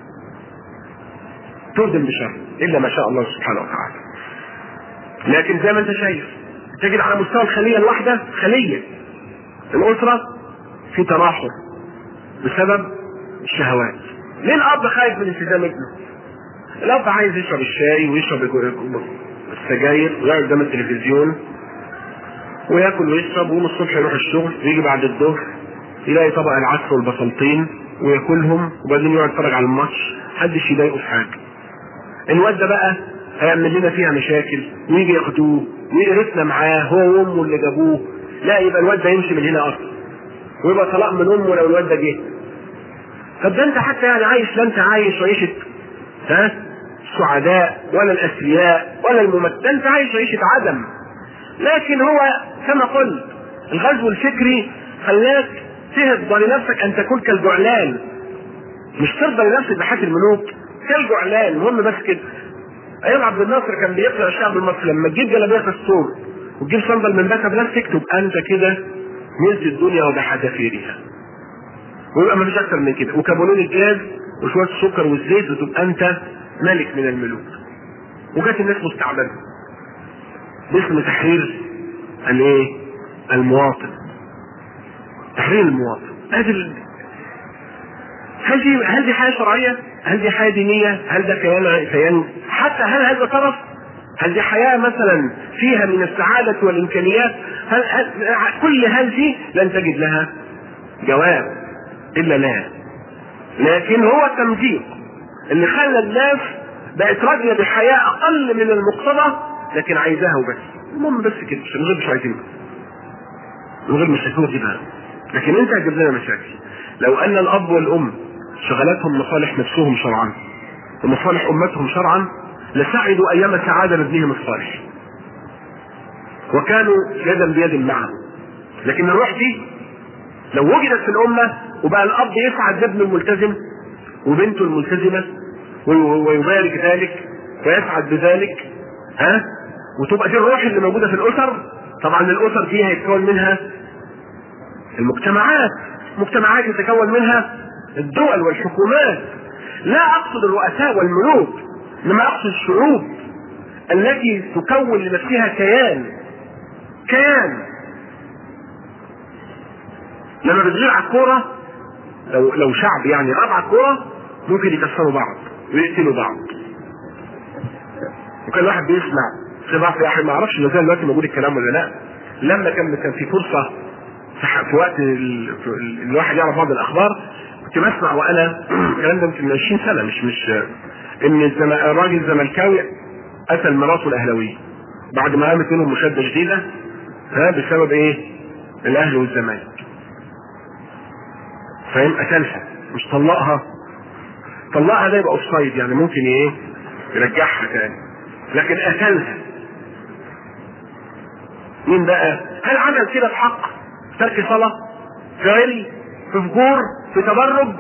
تؤذن بشر إلا ما شاء الله سبحانه وتعالى لكن زي ما انت شايف تجد على مستوى الخلية الواحدة خلية الأسرة في تراحل بسبب الشهوات ليه الأب خايف من التزام ابنه؟ الأب عايز يشرب الشاي ويشرب السجاير ويقعد قدام التلفزيون وياكل ويشرب ويقوم الصبح يروح الشغل ويجي بعد الظهر يلاقي طبق العدس والبسلطين وياكلهم وبعدين يقعد يتفرج على الماتش محدش يضايقه في حاجه. الواد ده بقى هيعمل لنا فيها مشاكل ويجي ياخدوه ويقرفنا معاه هو وامه اللي جابوه لا يبقى الواد ده يمشي من هنا اصلا ويبقى طلاق من امه لو الواد ده جه طب ده انت حتى يعني عايش لا انت عايش عيشه ها السعداء ولا الاثرياء ولا الممثل ده انت عايش عيشه عدم لكن هو كما قلت الغزو الفكري خلاك تهضى لنفسك ان تكون كالجعلان مش ترضى لنفسك بحاجة الملوك كالجعلان المهم بس كده ايام عبد الناصر كان بيقرا الشعب المصري لما تجيب جلابيه الصوم وتجيب صندل من بكا بلاستيك تبقى انت كده ملت الدنيا وبحذافيرها ويبقى مفيش اكتر من كده وكابولون الجاز وشويه السكر والزيت وتبقى انت ملك من الملوك وكانت الناس مستعبده باسم تحرير الايه المواطن تحرير المواطن هذه ال... هل دي هل دي حياه شرعيه؟ هل دي حياه دينيه؟ هل ده كيان كيان حتى هل هذا طرف؟ هل دي حياه مثلا فيها من السعاده والامكانيات؟ هل, هل كل هذه لن تجد لها جواب الا لا لكن هو التمجيد اللي خلى الناس بقت راضيه بحياه اقل من المقتضى لكن عايزاها وبس المهم بس كده من غير مش عايزين من غير مشاكل كده لكن انت هتجيب لنا مشاكل لو ان الاب والام شغلتهم مصالح نفسهم شرعا ومصالح امتهم شرعا لسعدوا ايام سعاده لابنهم الصالح وكانوا يدا بيد معه لكن الروح دي لو وجدت في الامه وبقى الاب يسعد بابنه الملتزم وبنته الملتزمه ويبارك ذلك ويسعد بذلك ها وتبقى دي الروح اللي موجوده في الاسر طبعا الاسر دي هيتكون منها المجتمعات مجتمعات يتكون منها الدول والحكومات لا اقصد الرؤساء والملوك انما اقصد الشعوب التي تكون لنفسها كيان كيان لما بتغير على الكوره لو لو شعب يعني غاب على الكوره ممكن يكسروا بعض ويقتلوا بعض وكان واحد بيسمع في بعض يا اخي ما اعرفش ما زال دلوقتي موجود الكلام ولا لا لما كان كان في فرصه في وقت ال... الواحد يعرف بعض الاخبار كنت بسمع وانا الكلام ده يمكن من 20 سنه مش مش ان الزم... راجل زملكاوي قتل مراته الاهلاويه بعد ما قامت منهم مشاده شديده ها بسبب ايه؟ الاهلي والزمالك فاهم قتلها مش طلقها طلقها ده يبقى اوفسايد يعني ممكن ايه يرجعها تاني لكن قتلها مين بقى؟ هل عمل كده بحق؟ في ترك صلاة؟ في غل؟ في فجور؟ في تبرج؟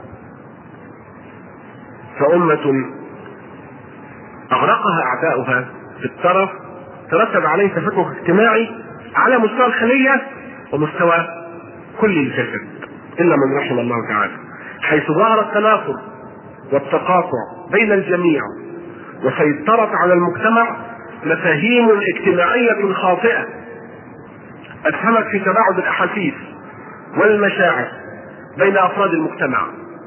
فأمة أغرقها أعداؤها في الترف ترتب عليه تفكك اجتماعي على مستوى الخلية ومستوى كل الجسد إلا من رحم الله تعالى حيث ظهر التنافر والتقاطع بين الجميع وسيطرت على المجتمع مفاهيم اجتماعية خاطئة أسهمت في تباعد الأحاسيس والمشاعر بين أفراد المجتمع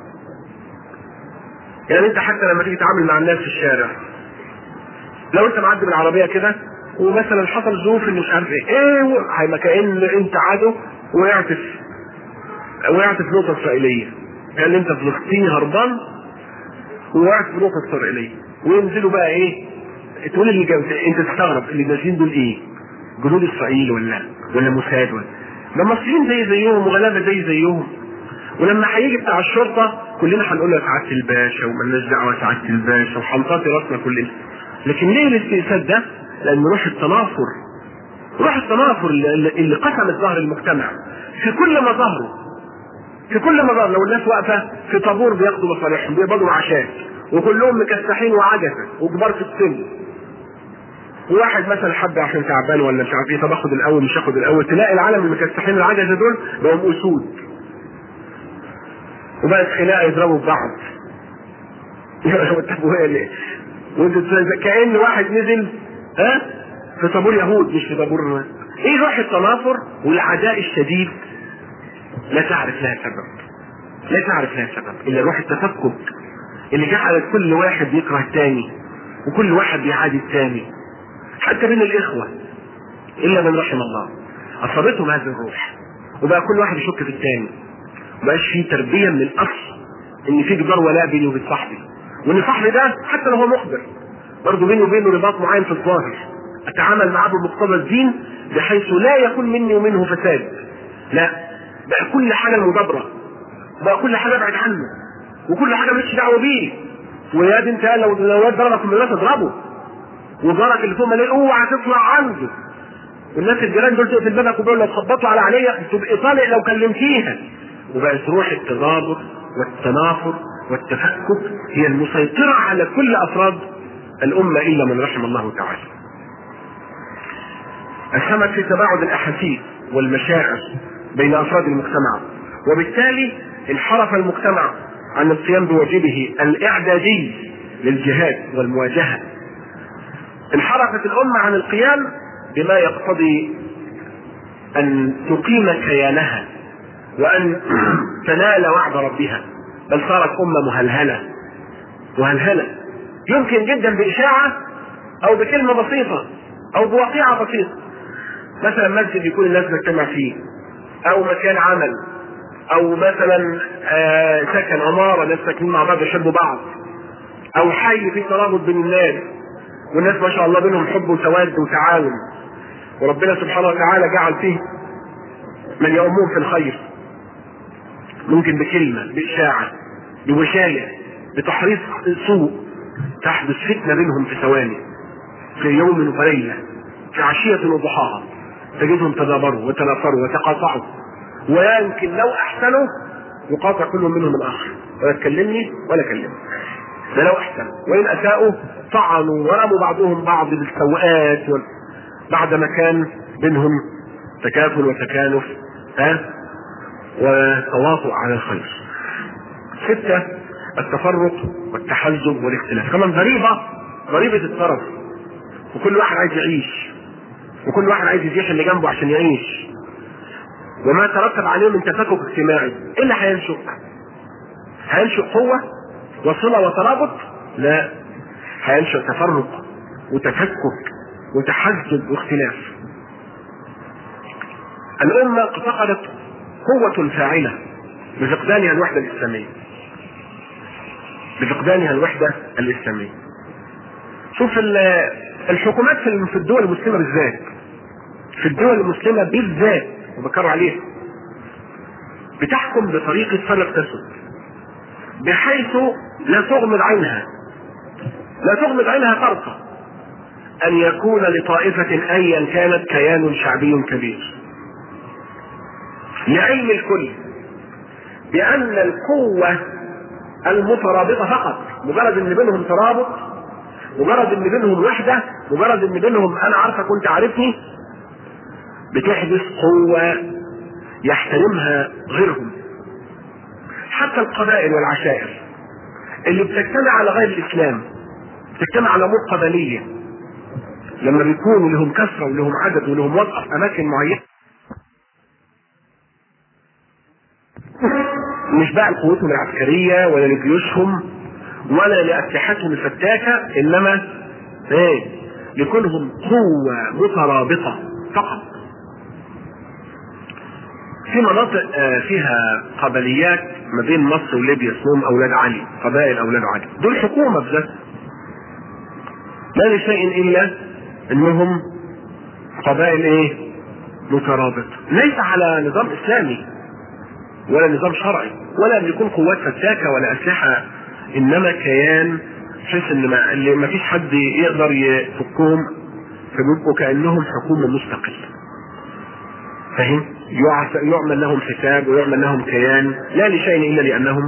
يعني أنت حتى لما تيجي تتعامل مع الناس في الشارع لو أنت معدي بالعربية كده ومثلا حصل ظروف اللي مش عارف ايه ايه هيبقى كأن انت عدو وقعت في وقعت في نقطة إسرائيلية يعني انت فلسطيني هربان وقعت في نقطة إسرائيلية وينزلوا بقى ايه تقول اللي جاي انت تستغرب اللي نازلين دول ايه جنود اسرائيل ولا ولا موساد ولا ده مصريين زي زيهم وغلابه زي زيهم ولما هيجي بتاع الشرطه كلنا هنقول له سعاده الباشا ومالناش دعوه سعاده الباشا وهنطاطي راسنا كلنا لكن ليه الاستئساد ده؟ لان روح التنافر روح التنافر اللي, اللي قسمت ظهر المجتمع في كل مظاهره في كل مظاهر لو الناس واقفه في طابور بياخدوا مصالحهم بيقبضوا عشاء وكلهم مكسحين وعجزه وكبار في السن وواحد مثلا حب عشان تعبان ولا مش عارف ايه طب اخد الاول مش اخد الاول تلاقي العالم المكسحين العجزه دول بقوا اسود وبقت خناقه يضربوا في بعض وانت كان واحد نزل ها في طابور يهود مش في طابور ايه روح التنافر والعداء الشديد لا تعرف لها سبب لا تعرف لها سبب الا روح التفكك اللي جعلت كل واحد يكره الثاني وكل واحد بيعادي الثاني حتى بين الاخوه الا من رحم الله اصابتهم هذه الروح وبقى كل واحد يشك في الثاني مبقاش في تربيه من الاصل ان في جدار ولاء بيني وبين صاحبي وان صاحبي ده حتى لو هو مخبر برضه بيني وبينه رباط معين في الظاهر اتعامل معاه بمقتضى الدين بحيث لا يكون مني ومنه فساد لا بقى كل حاجه المدبره بقى كل حاجه ابعد عنه وكل حاجه مالكش دعوه بيه ويا دي انت لو الواد ضربك من الناس اضربه وجارك اللي فوق مليان اوعى تطلع عنده والناس الجيران دول تقفل بابك وبيقول لو خبطوا على عليا تبقى طالع لو كلمتيها وبقت روح التضابط والتنافر والتفكك هي المسيطرة على كل أفراد الأمة إلا من رحم الله تعالى. أسهمت في تباعد الأحاسيس والمشاعر بين أفراد المجتمع وبالتالي انحرف المجتمع عن القيام بواجبه الإعدادي للجهاد والمواجهة انحرفت الأمة عن القيام بما يقتضي أن تقيم كيانها وأن تنال وعد ربها بل صارت أمة مهلهلة مهلهلة يمكن جدا بإشاعة أو بكلمة بسيطة أو بواقعة بسيطة مثلا مسجد يكون الناس بتجتمع فيه أو مكان عمل أو مثلا آه سكن عمارة ناس ساكنين مع بعض يحبوا بعض أو حي فيه ترابط بين الناس والناس ما شاء الله بينهم حب وتواد وتعاون وربنا سبحانه وتعالى جعل فيه من يؤمون في الخير ممكن بكلمة بإشاعة بوشاية بتحريص سوء تحدث فتنة بينهم في ثواني في يوم وليلة في عشية وضحاها تجدهم تدابروا وتنافروا وتقاطعوا ويمكن لو أحسنوا يقاطع كل منهم الآخر ولا تكلمني ولا كلمني ده لو أحسنوا وإن أساءوا طعنوا ورموا بعضهم بعض بالسوءات وال... بعد ما كان بينهم تكافل وتكالف ها وتواطؤ على الخير ستة التفرق والتحزب والاختلاف كمان ضريبة ضريبة الطرف وكل واحد عايز يعيش وكل واحد عايز يزيح اللي جنبه عشان يعيش وما ترتب عليه من تفكك اجتماعي ايه اللي هينشئ؟ هينشئ قوة وصلة وترابط؟ لا هينشئ تفرق وتفكك وتحزب واختلاف الأمة فقدت قوة فاعلة بفقدانها الوحدة الإسلامية بفقدانها الوحدة الإسلامية شوف الحكومات في الدول المسلمة بالذات في الدول المسلمة بالذات وبكرر عليها بتحكم بطريقة فرق تسد بحيث لا تغمض عينها لا تغمض عينها طرفة أن يكون لطائفة أيا كانت كيان شعبي كبير لعلم الكل بأن القوة المترابطة فقط مجرد ان بينهم ترابط مجرد ان بينهم وحدة مجرد ان بينهم انا عارفك وانت عارفني بتحدث قوة يحترمها غيرهم حتى القبائل والعشائر اللي بتجتمع على غير الاسلام بتجتمع على امور قبلية لما بيكونوا لهم كثرة ولهم عدد ولهم وضع في اماكن معينة مش بقى لقوتهم العسكرية ولا لجيوشهم ولا لأسلحتهم الفتاكة إنما إيه؟ لكونهم قوة مترابطة فقط. في مناطق فيها قبليات ما بين مصر وليبيا اسمهم أولاد علي، قبائل أولاد علي، دول حكومة بذات. ما لشيء إلا إنهم قبائل إيه؟ مترابطة، ليس على نظام إسلامي ولا نظام شرعي ولا بيكون قوات فتاكة ولا أسلحة إنما كيان بحيث إن ما, اللي ما فيش حد يقدر يفكهم فبيبقوا كأنهم حكومة مستقلة فاهم؟ يعمل لهم حساب ويعمل لهم كيان لا لشيء إلا لأنهم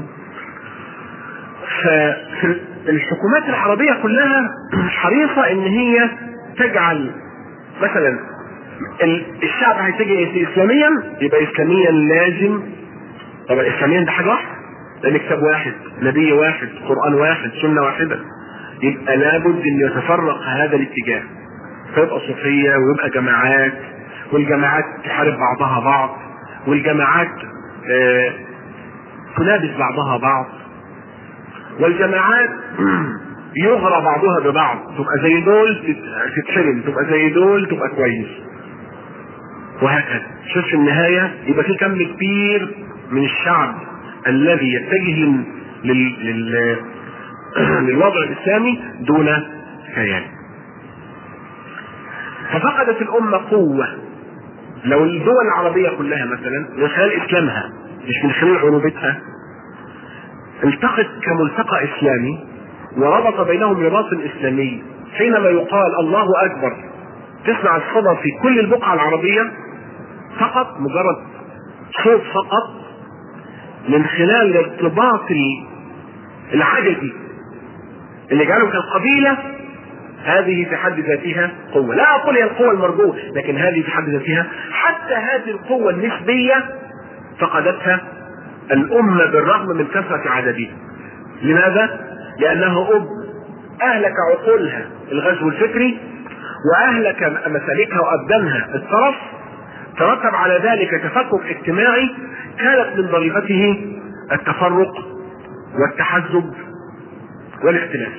فالحكومات العربية كلها حريصة إن هي تجعل مثلا الشعب هيتجه اسلاميا يبقى اسلاميا لازم طبعا اسلاميا ده حاجه واحده لان كتاب واحد نبي واحد قران واحد سنه واحده يبقى لابد ان يتفرق هذا الاتجاه فيبقى صوفيه ويبقى جماعات والجماعات تحارب بعضها بعض والجماعات آه تنافس بعضها بعض والجماعات يغرى بعضها ببعض تبقى زي دول تتحرم تبقى زي دول تبقى كويس وهكذا شوف في النهاية يبقى في كم كبير من الشعب الذي يتجه لل... لل... لل... للوضع الإسلامي دون كيان ففقدت الأمة قوة لو الدول العربية كلها مثلا من خلال إسلامها مش من خلال عروبتها التقت كملتقى إسلامي وربط بينهم رباط إسلامي حينما يقال الله أكبر تسمع الصدى في كل البقعة العربية فقط مجرد صوت فقط من خلال الارتباط العددي اللي جعلهم كالقبيلة هذه في حد ذاتها قوة لا أقول هي القوة المرجوة لكن هذه في حد ذاتها حتى هذه القوة النسبية فقدتها الأمة بالرغم من كثرة عددها لماذا؟ لأنه أب أهلك عقولها الغزو الفكري وأهلك مسالكها وأبدانها الطرف ترتب على ذلك تفكك اجتماعي كانت من ضريبته التفرق والتحزب والاختلاف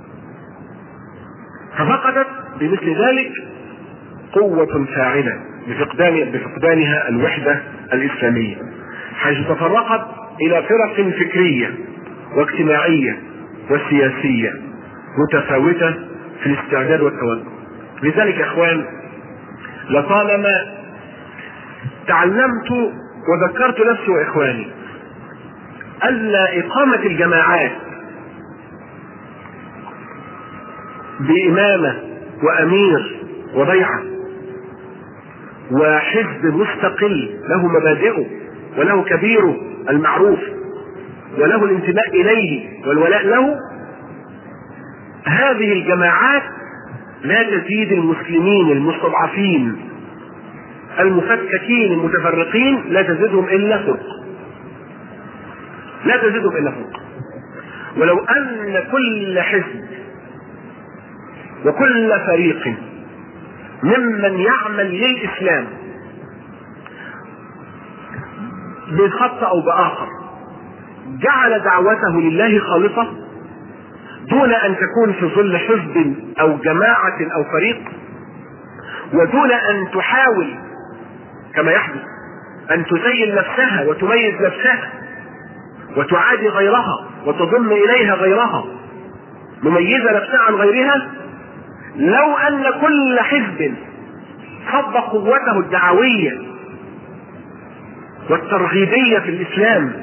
ففقدت بمثل ذلك قوة فاعلة بفقدان بفقدانها الوحدة الإسلامية حيث تفرقت إلى فرق فكرية واجتماعية وسياسية متفاوتة في الاستعداد والتوجه لذلك يا اخوان لطالما تعلمت وذكرت نفسي واخواني ألا إقامة الجماعات بإمامة وأمير وبيعة وحزب مستقل له مبادئه وله كبيره المعروف وله الانتماء إليه والولاء له هذه الجماعات لا تزيد المسلمين المستضعفين المفككين المتفرقين لا تزيدهم الا فرق لا تزيدهم الا فرق ولو ان كل حزب وكل فريق ممن يعمل للاسلام بخط او باخر جعل دعوته لله خالصه دون ان تكون في ظل حزب او جماعه او فريق ودون ان تحاول كما يحدث ان تزين نفسها وتميز نفسها وتعادي غيرها وتضم اليها غيرها مميزه نفسها عن غيرها لو ان كل حزب صب قوته الدعويه والترغيبيه في الاسلام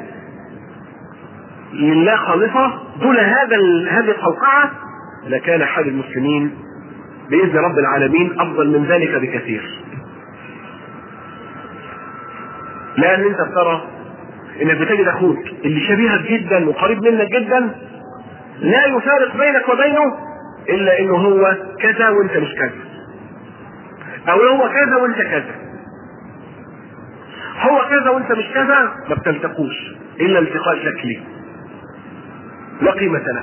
لله خالصة دون هذا هذه القوقعة لكان حال المسلمين بإذن رب العالمين أفضل من ذلك بكثير. لأن أنت ترى إنك بتجد أخوك اللي شبيهك جدا وقريب منك جدا لا يفارق بينك وبينه إلا إنه هو كذا وأنت مش كذا. أو هو كذا وأنت كذا. هو كذا وأنت مش كذا ما بتلتقوش إلا التقاء شكلي. لا قيمة له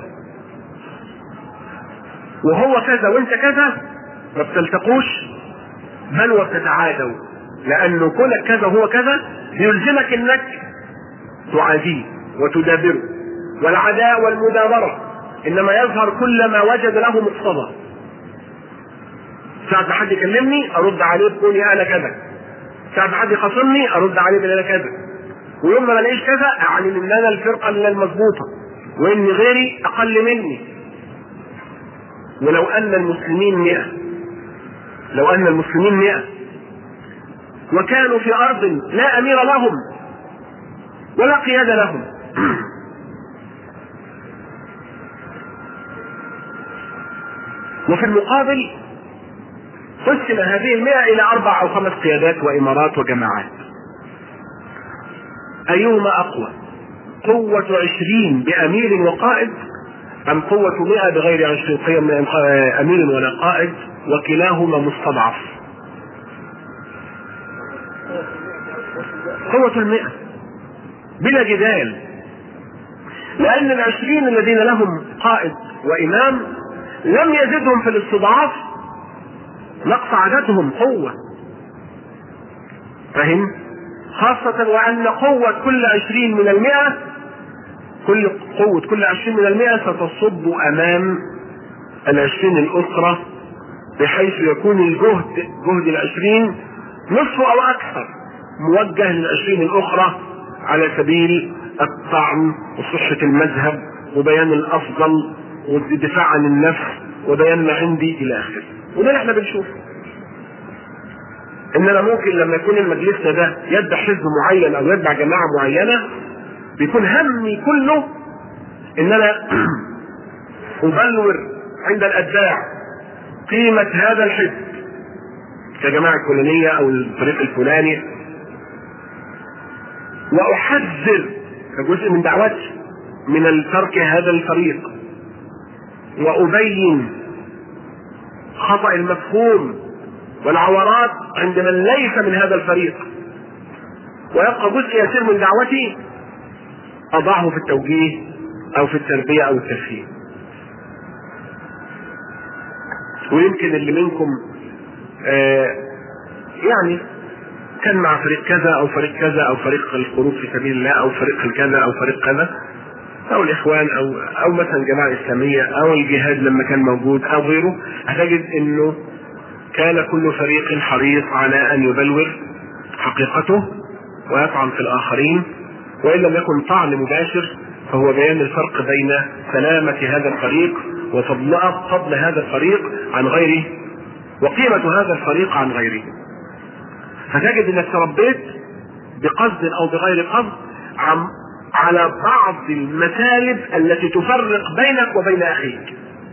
وهو كذا وانت كذا ما بتلتقوش بل وبتتعادوا لانه كونك كذا وهو كذا يلزمك انك تعاديه وتدابره والعداء والمدابرة انما يظهر كل ما وجد له مقتضى ساعة ما حد يكلمني ارد عليه بقولي انا كذا ساعة ما حد يخاصمني ارد عليه بان انا كذا ويوم ما الاقيش كذا اعلن ان انا الفرقة اللي المظبوطة وان غيري اقل مني ولو ان المسلمين مئة لو ان المسلمين مئة وكانوا في ارض لا امير لهم ولا قيادة لهم وفي المقابل قسم هذه المئة إلى أربع أو خمس قيادات وإمارات وجماعات أيهما أقوى قوة عشرين بأمير وقائد أم قوة مئة بغير عشرين قيم أمير ولا قائد وكلاهما مستضعف قوة المئة بلا جدال لأن العشرين الذين لهم قائد وإمام لم يزدهم في الاستضعاف نقص عددهم قوة فهم؟ خاصة وأن قوة كل عشرين من المئة كل قوة كل عشرين من المئة ستصب أمام العشرين الأخرى بحيث يكون الجهد جهد العشرين نصف أو أكثر موجه للعشرين الأخرى على سبيل الطعن وصحة المذهب وبيان الأفضل والدفاع عن النفس وبيان ما عندي إلى آخره وده اللي احنا بنشوفه اننا ممكن لما يكون المجلس ده يتبع حزب معين او يتبع جماعه معينه بيكون همي كله ان انا ابلور عند الاتباع قيمه هذا الحزب كجماعه الفلانيه او الفريق الفلاني واحذر كجزء من دعوتي من ترك هذا الفريق وابين خطا المفهوم والعورات عند من ليس من هذا الفريق ويبقى جزء يسير من دعوتي اضعه في التوجيه او في التربيه او التفهيم ويمكن اللي منكم آه يعني كان مع فريق كذا او فريق كذا او فريق الخروج في سبيل الله او فريق كذا او فريق كذا او الاخوان او او مثلا جماعه اسلاميه او الجهاد لما كان موجود او غيره هتجد انه كان كل فريق حريص على ان يبلور حقيقته ويطعن في الاخرين وان لم يكن طعن مباشر فهو بيان الفرق بين سلامه هذا الفريق وفضل فضل هذا الفريق عن غيره وقيمه هذا الفريق عن غيره فتجد انك تربيت بقصد او بغير قصد عن على بعض المسالب التي تفرق بينك وبين اخيك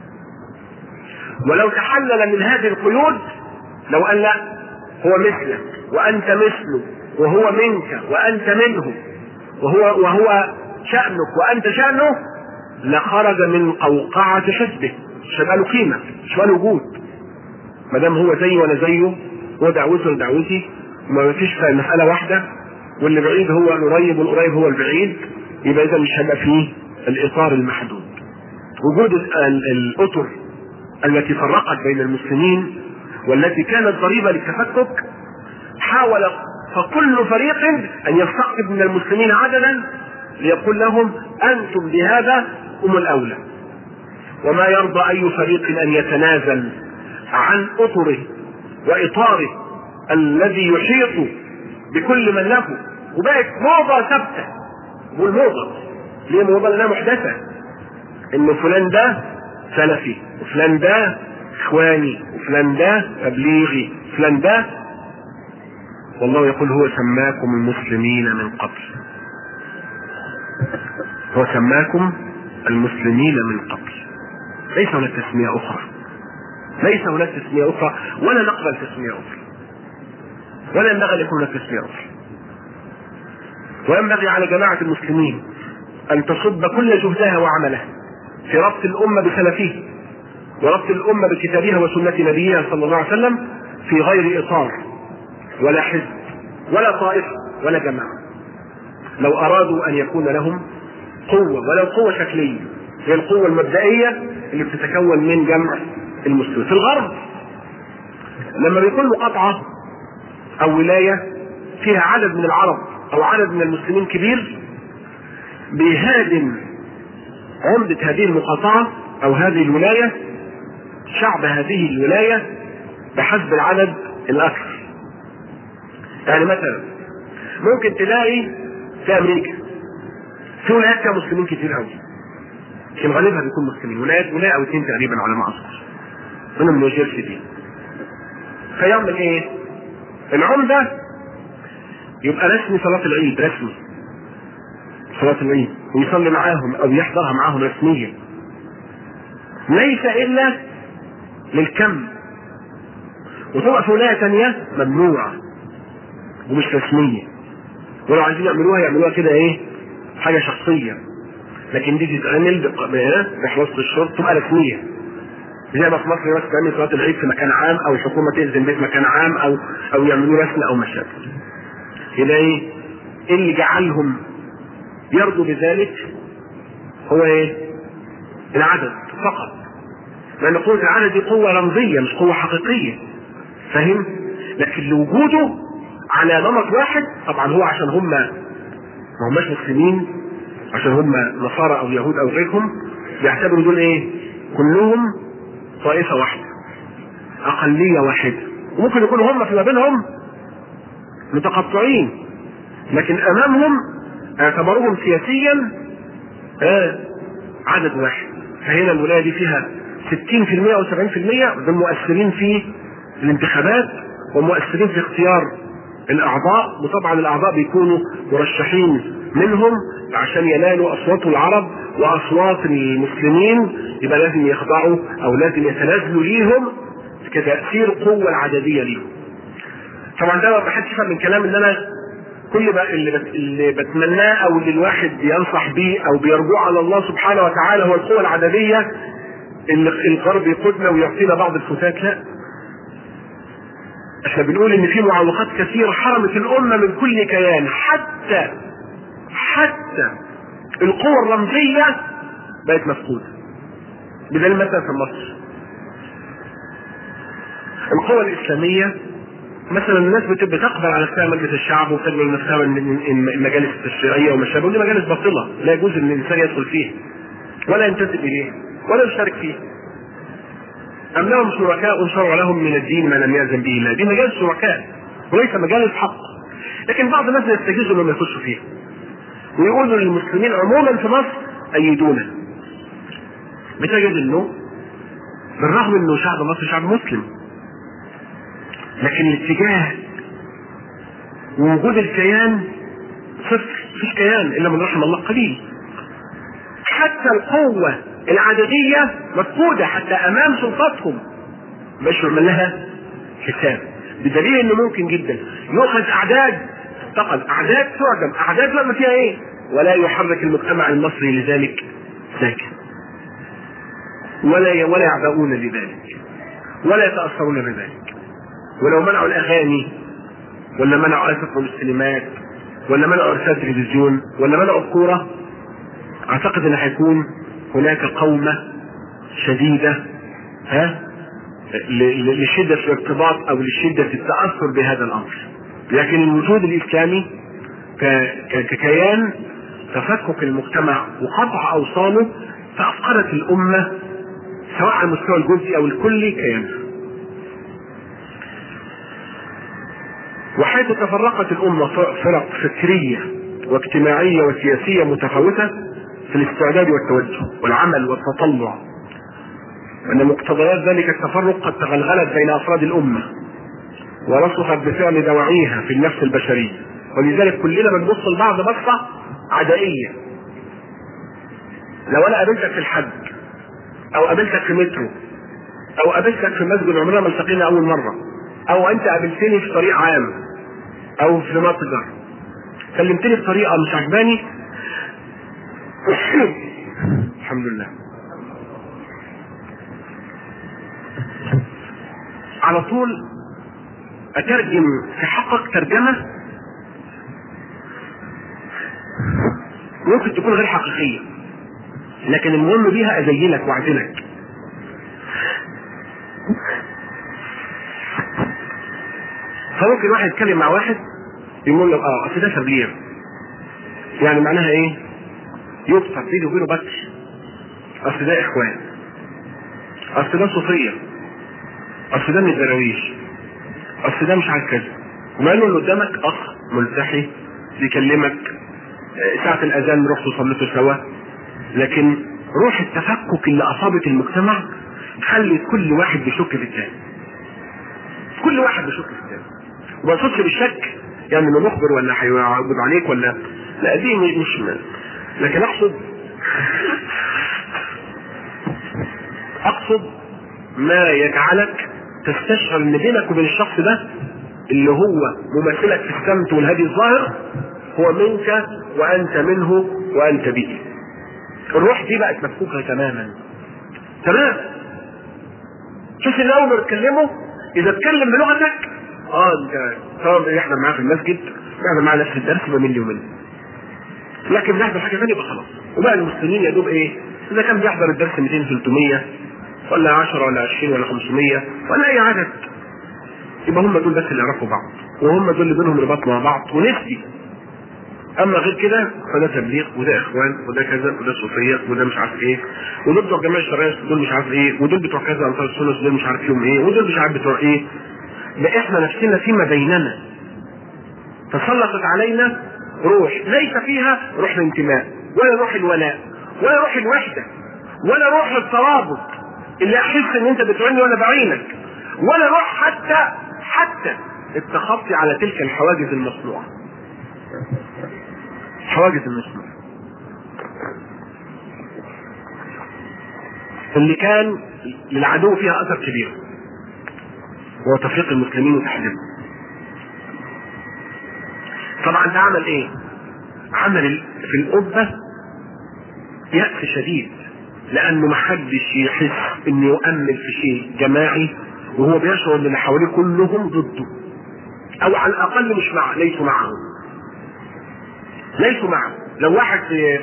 ولو تحلل من هذه القيود لو قال لا هو مثلك وانت مثله وهو منك وانت منه وهو وهو شأنك وانت شأنه لخرج من قوقعة حزبه مش هيبقى له قيمة مش هيبقى له وجود ما دام هو زيي وانا زيه هو دعوته ودعوتي وما فيش مسألة واحدة واللي بعيد هو القريب والقريب هو البعيد يبقى اذا مش هيبقى فيه الاطار المحدود وجود الاطر التي فرقت بين المسلمين والتي كانت ضريبه للتفكك حاول فكل فريق ان يستقطب من المسلمين عددا ليقول لهم انتم بهذا هم الاولى وما يرضى اي فريق ان يتنازل عن اطره واطاره الذي يحيط بكل من له وبقت موضه ثابته والموضه ليه موضه لانها محدثه ان فلان ده سلفي وفلان ده اخواني وفلان ده تبليغي فلان ده والله يقول هو سماكم المسلمين من قبل هو سماكم المسلمين من قبل ليس هناك تسمية أخرى ليس هناك تسمية أخرى ولا نقبل تسمية أخرى ولا ينبغي أن يكون هناك تسمية أخرى وينبغي على جماعة المسلمين أن تصب كل جهدها وعملها في ربط الأمة بسلفه وربط الأمة بكتابها وسنة نبيها صلى الله عليه وسلم في غير إطار ولا حزب ولا طائفة ولا جماعة لو أرادوا أن يكون لهم قوة ولو قوة شكلية هي القوة المبدئية اللي بتتكون من جمع المسلمين في الغرب لما بيكون مقاطعة أو ولاية فيها عدد من العرب أو عدد من المسلمين كبير بيهادم عمدة هذه المقاطعة أو هذه الولاية شعب هذه الولاية بحسب العدد الأكثر يعني مثلا ممكن تلاقي في أمريكا في ولايات فيها مسلمين كتير قوي لكن غالبها بيكون مسلمين ولايات ولاية أو اثنين تقريبا على ما أذكر منهم نيوجيرسي دي فيعمل إيه؟ العمدة يبقى رسمي صلاة العيد رسمي صلاة العيد ويصلي معاهم أو يحضرها معاهم رسميا ليس إلا للكم وتبقى في ولاية ثانية ممنوعة ومش رسمية ولو عايزين يعملوها يعملوها كده ايه حاجة شخصية لكن دي تتعمل بحراسة الشرطة تبقى رسمية زي ما في مصر مثلا تعمل صلاة العيد في مكان عام او الحكومة تأذن به في مكان عام او او يعملوه رسمي او مشابه يبقى ايه اللي جعلهم يرضوا بذلك هو ايه العدد فقط لان قوة العدد دي قوة رمزية مش قوة حقيقية فاهم لكن لوجوده على نمط واحد طبعا هو عشان هم ما هماش مسلمين عشان هم نصارى او يهود او غيرهم بيعتبروا دول ايه كلهم طائفة واحدة اقلية واحدة وممكن يكونوا هم فيما بينهم متقطعين لكن امامهم اعتبروهم سياسيا آه عدد واحد فهنا الولاية دي فيها 60% او 70% دول مؤثرين في الانتخابات ومؤثرين في اختيار الاعضاء وطبعا الاعضاء بيكونوا مرشحين منهم عشان ينالوا اصوات العرب واصوات المسلمين يبقى لازم يخضعوا او لازم يتنازلوا ليهم كتاثير قوه العدديه ليهم. طبعا ده ما حدش يفهم من كلام ان انا كل بقى اللي, بت... اللي بتمناه او اللي الواحد بينصح بيه او بيرجوه على الله سبحانه وتعالى هو القوه العدديه اللي الغرب يقودنا ويعطينا بعض الفتات لا احنا بنقول ان في معوقات كثيرة حرمت الامة من كل كيان حتى حتى القوة الرمزية بقت مفقودة بدليل مثلا في مصر القوة الإسلامية مثلا الناس بت- بتقبل على نفسها مجلس الشعب وتقبل نفسها من- من- من المجالس التشريعيه وما شابه ودي مجالس باطله لا يجوز ان الانسان يدخل فيها ولا ينتسب اليه ولا يشترك فيه ام لهم شركاء شرع لهم من الدين ما لم يأذن به الله دي مجالس شركاء وليس مجالس حق لكن بعض الناس يستجيزوا انهم يخشوا فيها ويقولوا للمسلمين عموما في مصر ايدونا بتجد انه بالرغم انه شعب مصر شعب مسلم لكن الاتجاه ووجود الكيان صفر مفيش كيان الا من رحم الله قليل حتى القوة العددية مفقودة حتى امام سلطتهم مش يعمل لها حساب بدليل انه ممكن جدا يؤخذ اعداد فقط اعداد تعدم اعداد ما فيها ايه ولا يحرك المجتمع المصري لذلك ساكن ولا ولا يعبؤون لذلك ولا يتاثرون بذلك ولو منعوا الاغاني ولا منعوا اسف السينمات ولا منعوا ارسال التلفزيون ولا منعوا الكوره اعتقد ان هيكون هناك قومه شديده ها ل- ل- لشده الارتباط او لشده التاثر بهذا الامر لكن الوجود الاسلامي ك- ك- ككيان تفكك المجتمع وقطع اوصاله فافقدت الامه سواء على المستوى الجزئي او الكلي كيان وحيث تفرقت الامه ف- فرق فكريه واجتماعيه وسياسيه متفاوته في الاستعداد والتوجه والعمل والتطلع وان مقتضيات ذلك التفرق قد تغلغلت بين افراد الامه ورسخت بفعل دواعيها في النفس البشريه ولذلك كلنا بنبص لبعض بصه عدائيه لو انا قابلتك في الحج او قابلتك في مترو او قابلتك في مسجد عمرنا ما التقينا اول مره او انت قابلتني في طريق عام او في متجر كلمتني بطريقه مش عجباني الحمد لله على طول اترجم في حقك ترجمه ممكن تكون غير حقيقيه لكن المهم بيها ازينك واعزلك فممكن واحد يتكلم مع واحد يقول له اه اصل ده تبليغ يعني معناها ايه؟ يبصر بينه وبينه بطش اصل ده اخوان اصل ده صوفيه اصل ده من الدراويش اصل ده مش عارف كذا وما انه اللي قدامك اخ ملتحي بيكلمك آه، ساعة الأذان رحتوا صليتوا سوا لكن روح التفكك اللي أصابت المجتمع خلت كل واحد بيشك في الثاني كل واحد بيشك في الثاني وما اقصدش بالشك يعني انه مخبر ولا هيعبد عليك ولا لا دي م- مش م... لكن اقصد اقصد ما يجعلك تستشعر ان بينك وبين الشخص ده اللي هو ممثلك في السمت والهدي الظاهر هو منك وانت منه وانت به الروح دي بقت مفكوكه تماما تمام شوف اللي اول ما بتكلمه اذا اتكلم بلغتك اه انت طبعا يحضر معاه في المسجد يحضر معاه نفس الدرس يبقى مني ومنه لكن بيحضر حاجه ثانيه يبقى خلاص وبقى المسلمين يا دوب ايه اذا كان بيحضر الدرس 200 300 ولا 10 ولا 20 ولا 500 ولا اي عدد يبقى هم دول بس اللي يعرفوا بعض وهم دول اللي بينهم رباط مع بعض ونسبي اما غير كده فده تبليغ وده اخوان وده كذا وده صوفيه وده مش عارف ايه ودول بتوع الجماعه الشرعيه دول مش عارف ايه ودول بتوع كذا انصار السنه دول مش عارف فيهم ايه ودول مش عارف بتوع ايه ده احنا نفسنا فيما بيننا تسلطت علينا روح ليس فيها روح الانتماء ولا روح الولاء ولا روح الوحده ولا روح الترابط اللي احس ان انت بتعيني وانا بعينك ولا روح حتى حتى التخطي على تلك الحواجز المصنوعه حواجز المصنوعه اللي كان للعدو فيها اثر كبير وهو تفريق المسلمين وتحزيبهم طبعا ده عمل ايه عمل في القبة يأس شديد لانه محدش يحس انه يؤمن في شيء جماعي وهو بيشعر ان اللي حواليه كلهم ضده او على الاقل مش معه ليسوا معه ليسوا معه لو واحد في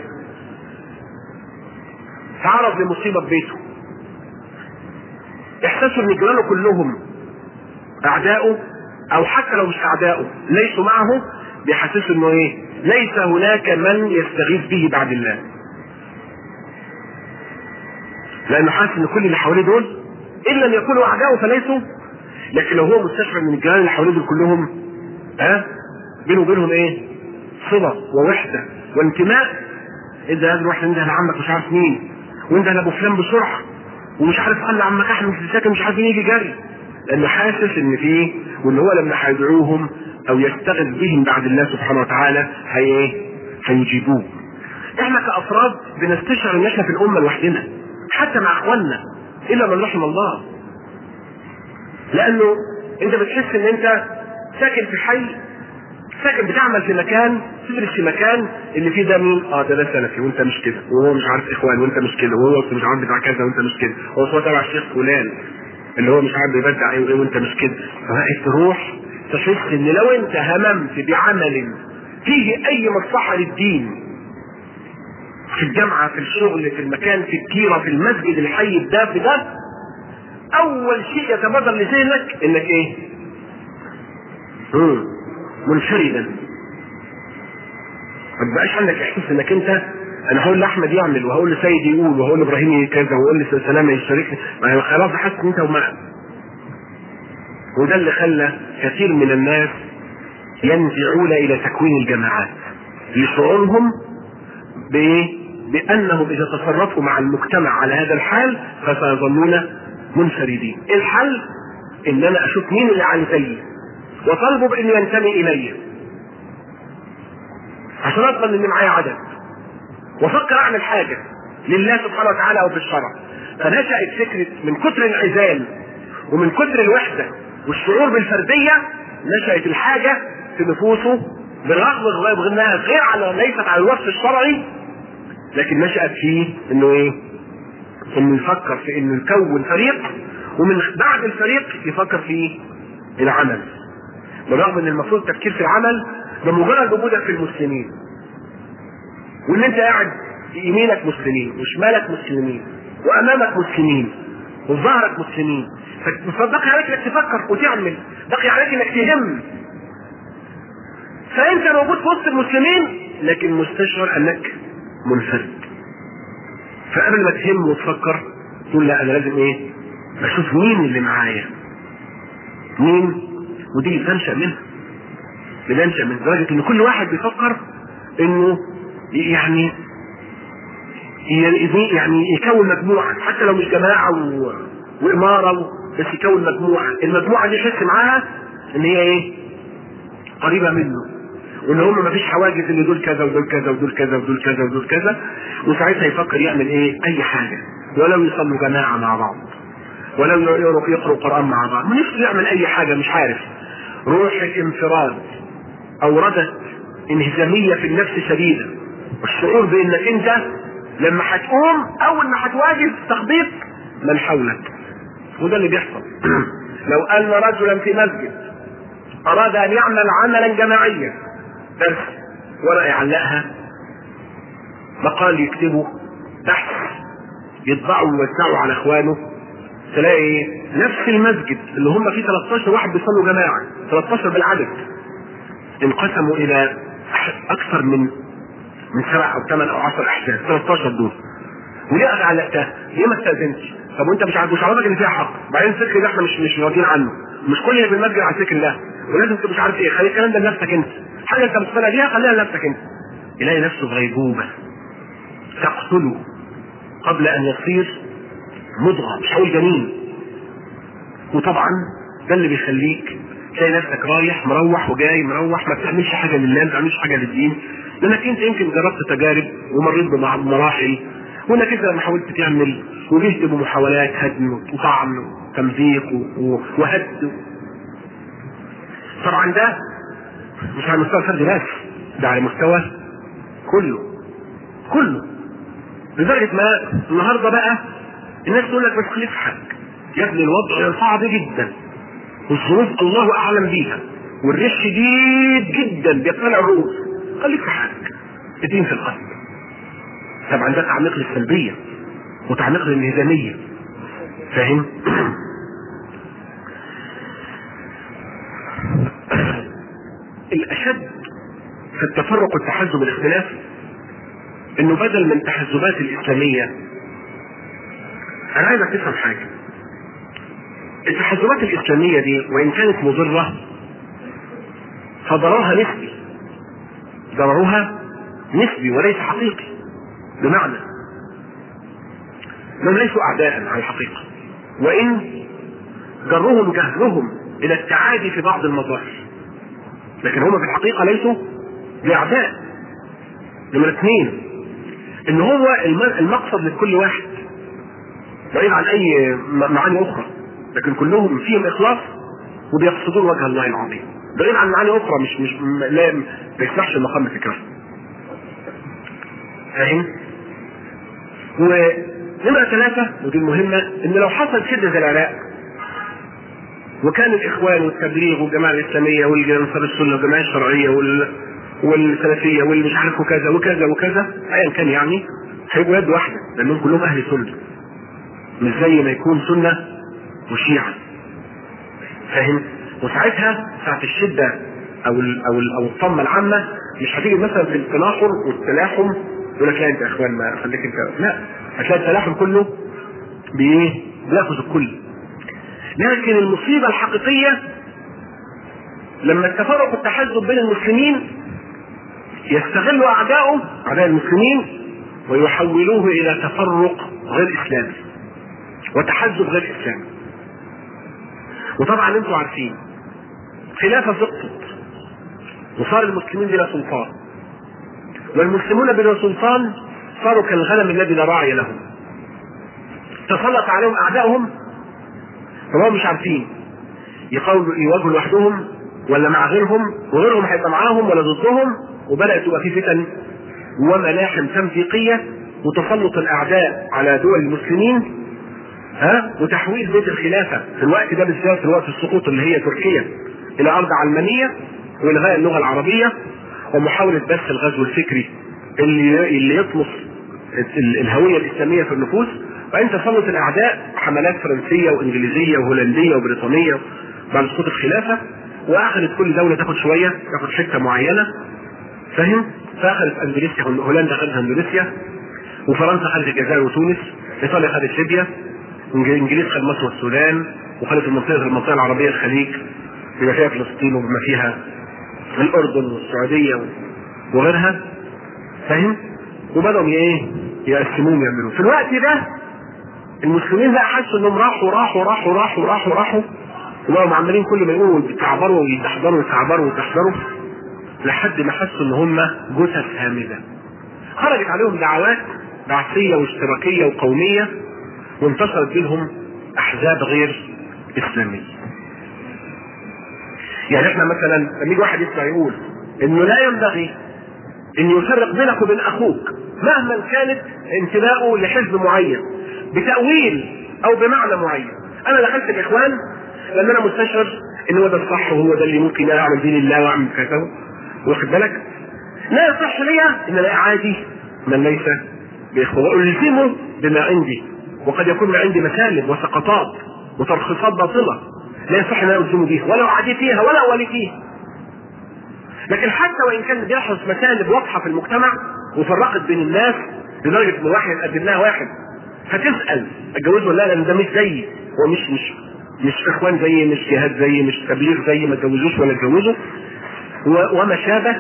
تعرض لمصيبة في بيته احساسه ان جيرانه كلهم اعدائه او حتى لو مش اعدائه ليسوا معه بيحسسوا انه ايه ليس هناك من يستغيث به بعد الله لانه حاسس ان كل اللي حواليه دول ان لم يكونوا اعدائه فليسوا لكن لو هو مستشعر من الجيران اللي حواليه دول كلهم ها بينه وبينهم ايه صله ووحده وانتماء انت لازم روح انت لعمك مش عارف مين وانت لابو فلان بسرعه ومش عارف خلي عمك احمد في السكن مش عارف مين يجي جري لانه حاسس ان فيه وان هو لما هيدعوهم او يستغيث بهم بعد الله سبحانه وتعالى هي ايه؟ هيجيبوه. احنا كافراد بنستشعر ان احنا في الامه لوحدنا حتى مع اخواننا الا من رحم الله. لانه انت بتحس ان انت ساكن في حي ساكن بتعمل في مكان تدرس في مكان اللي فيه ده مين؟ اه ده ده سلفي وانت مش كده وهو مش عارف اخوان وانت مش كده وهو مش عارف بتاع كذا وانت مش كده هو هو تبع الشيخ فلان اللي هو مش عارف بيبدع ايه وايه وانت مش كده فبقيت تروح تحس ان لو انت هممت بعمل فيه اي مصلحه للدين في الجامعه في الشغل في المكان في الكيره في المسجد الحي الدافي ده اول شيء يتبادر لذهنك انك ايه؟ مم. منفردا ما تبقاش عندك احساس انك انت انا هقول لاحمد يعمل وهقول لسيد يقول وهقول لابراهيم كذا وهقول لسلام يشاركني ما هي خلاص حاسس ان انت ومعه وده اللي خلى كثير من الناس ينزعون الى تكوين الجماعات لشعورهم بايه؟ بانهم اذا تصرفوا مع المجتمع على هذا الحال فسيظلون منفردين. الحل ان انا اشوف مين اللي عن زيي وطالبه بانه ينتمي الي. عشان اضمن ان معايا عدد. وافكر اعمل حاجه لله سبحانه وتعالى او في الشرع. فنشأت فكره من كتر الانعزال ومن كتر الوحده والشعور بالفرديه نشأت الحاجه في نفوسه بالرغم رغم انها غير على ليست على الوصف الشرعي لكن نشأت فيه انه ايه؟ انه يفكر في انه يكون فريق ومن بعد الفريق يفكر في العمل. بالرغم ان المفروض التفكير في العمل بمجرد وجودك في المسلمين. وان انت قاعد يمينك مسلمين وشمالك مسلمين وامامك مسلمين وفي ظهرك مسلمين فبقي عليك انك تفكر وتعمل بقي عليك انك تهم فانت موجود في وسط المسلمين لكن مستشعر انك منفرد فقبل ما تهم وتفكر تقول لا انا لازم ايه اشوف مين اللي معايا مين ودي بتنشا منها بننشا من درجه ان كل واحد بيفكر انه يعني يعني يكون مجموعه حتى لو مش جماعه و... واماره و... بس يكون مجموعه المجموعه دي يحس معاها ان هي ايه قريبه منه وان هم مفيش حواجز ان دول كذا ودول كذا ودول كذا ودول كذا ودول كذا وساعتها يفكر يعمل ايه اي حاجه ولو يصلوا جماعه مع بعض ولو يقروا يقروا قران مع بعض نفسه يعمل اي حاجه مش عارف روح الانفراد اوردت انهزاميه في النفس شديده والشعور بانك انت لما هتقوم اول ما هتواجه تخبيط من حولك وده اللي بيحصل لو ان رجلا في مسجد اراد ان يعمل عملا جماعيا درس ورقه يعلقها مقال يكتبه تحت يطبعه ويوزعه على اخوانه تلاقي نفس المسجد اللي هم فيه 13 واحد بيصلوا جماعه 13 بالعدد انقسموا الى اكثر من من سبع او ثمان او 10 احزاب 13 دول وليه علقتها؟ ليه ما استاذنتش؟ طب وانت مش عارف مش عارفك ان فيها حق بعدين الفكر ده احنا مش مش راضيين عنه مش كل اللي في المسجد على فكر الله ولازم تبقى مش عارف ايه خلي الكلام ده لنفسك انت حاجه انت مقتنع بيها خليها لنفسك انت يلاقي نفسه في غيبوبه تقتله قبل ان يصير مضغه مش هقول جنين وطبعا ده اللي بيخليك تلاقي نفسك رايح مروح وجاي مروح ما بتعملش حاجه لله ما بتعملش حاجه للدين لانك انت يمكن جربت تجارب ومريت بمراحل وانك انت لما حاولت تعمل وجهت بمحاولات هدم وطعن وتمزيق وهد طبعا ده مش على مستوى الفرد بس ده على مستوى كله كله لدرجة ما النهاردة بقى الناس تقول لك بس خليك في حالك يا ابني الوضع صعب جدا والظروف الله اعلم بيها والريح شديد جدا بيقتلع الرؤوس خليك في حالك الدين في القلب طبعا ده تعميق للسلبية وتعميق للانهزامية فاهم؟ الاشد في التفرق والتحزب والاختلاف انه بدل من التحزبات الاسلاميه انا عايزك تفهم حاجه التحزبات الاسلاميه دي وان كانت مضره فضررها نسبي ضررها نسبي وليس حقيقي بمعنى انهم ليسوا اعداء على الحقيقه وان جرهم جهلهم الى التعادي في بعض المظاهر لكن هم في الحقيقه ليسوا باعداء نمرة اثنين ان هو المقصد لكل واحد بعيد عن اي معاني اخرى لكن كلهم فيهم اخلاص وبيقصدون وجه الله العظيم بعيد عن معاني اخرى مش مش لا ما يسمحش المقام بفكرها فاهم؟ ونمرة ثلاثة ودي المهمة ان لو حصل شدة زي العراق وكان الاخوان والتبليغ والجماعة الاسلامية والانصار السنة والجماعة الشرعية وال والسلفية واللي مش عارف وكذا وكذا وكذا ايا كان يعني هيبقوا يد واحدة لانهم كلهم اهل سنة مش زي ما يكون سنة وشيعة فاهم؟ وساعتها ساعة الشدة او ال او ال او الطمة العامة مش هتيجي مثلا في التناحر والتلاحم يقول لك لا انت يا اخوان ما خليك انت لا هتلاقي التلاحم كله بايه؟ بياخذ الكل لكن المصيبة الحقيقية لما التفرق والتحزب بين المسلمين يستغل اعداؤه اعداء المسلمين ويحولوه الى تفرق غير اسلامي وتحزب غير اسلامي وطبعا انتم عارفين خلافه سقطت وصار المسلمين بلا سلطان والمسلمون بلا سلطان صاروا كالغنم الذي لا راعي لهم تسلط عليهم اعدائهم فهم مش عارفين يقاولوا يواجهوا لوحدهم ولا مع غيرهم وغيرهم هيبقى معاهم ولا ضدهم وبدات تبقى في فتن وملاحم تمزيقيه وتسلط الاعداء على دول المسلمين ها وتحويل بيت الخلافه في الوقت ده بالذات في وقت السقوط اللي هي تركيا الى ارض علمانيه والغاء اللغه العربيه ومحاوله بث الغزو الفكري اللي اللي يطمس الهويه الاسلاميه في النفوس وان تسلط الاعداء حملات فرنسيه وانجليزيه وهولنديه وبريطانيه بعد سقوط الخلافه واخذت كل دوله تاخد شويه تاخد حته معينه فاهم؟ فاخذت اندونيسيا هولندا خدت اندونيسيا وفرنسا خدت الجزائر وتونس ايطاليا خدت ليبيا انجليز خد مصر والسودان وخدت المنطقه المنطقه العربيه الخليج بما فيها فلسطين وبما فيها الاردن والسعوديه وغيرها فاهم؟ وبدأوا ايه؟ يقسموهم يعملوا في الوقت ده المسلمين بقى حسوا انهم راحوا راحوا راحوا راحوا راحوا راحوا وبقوا عمالين كل ما يقولوا يتعبروا ويتحضروا ويتعبروا ويتحضروا لحد ما حسوا ان هم جثث هامده. خرجت عليهم دعوات بعثيه واشتراكيه وقوميه وانتشرت بينهم احزاب غير اسلاميه. يعني احنا مثلا لما يجي واحد يسمع يقول انه لا ينبغي ان يفرق بينك وبين اخوك مهما كانت انتمائه لحزب معين بتاويل او بمعنى معين. انا دخلت الاخوان لان انا مستشعر ان هو ده الصح وهو ده اللي ممكن اعمل دين الله واعمل كذا واخد بالك؟ لا يصح لي ان انا عادي من ليس باخوه والزمه بما عندي وقد يكون عندي مسالب وسقطات وترخيصات باطله لا يصح ان انا الزمه بيها ولا اعادي فيها ولا اولي فيها لكن حتى وان كان بيحدث مسالب واضحه في المجتمع وفرقت بين الناس لدرجه ان واحد يقدم لها واحد هتسال اتجوزه ولا لا لان ده مش زيي هو مش مش مش اخوان زيي مش جهاد زيي مش تبليغ زيي ما اتجوزوش ولا اتجوزوا وما شابه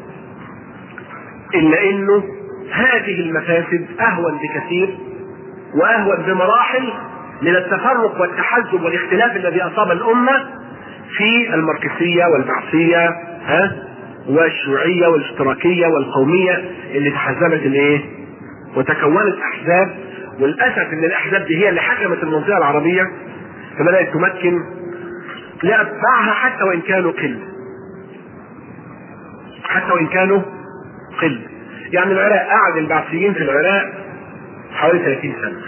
الا انه هذه المفاسد اهون بكثير واهون بمراحل من التفرق والتحزب والاختلاف الذي اصاب الامه في الماركسيه والبعثيه ها والشيوعيه والاشتراكيه والقوميه اللي تحزبت الايه؟ وتكونت احزاب وللاسف ان الاحزاب دي هي اللي حكمت المنطقه العربيه فبدات تمكن لاتباعها حتى وان كانوا قله. حتى وان كانوا قله. يعني العراق قعد البعثيين في العراق حوالي 30 سنه.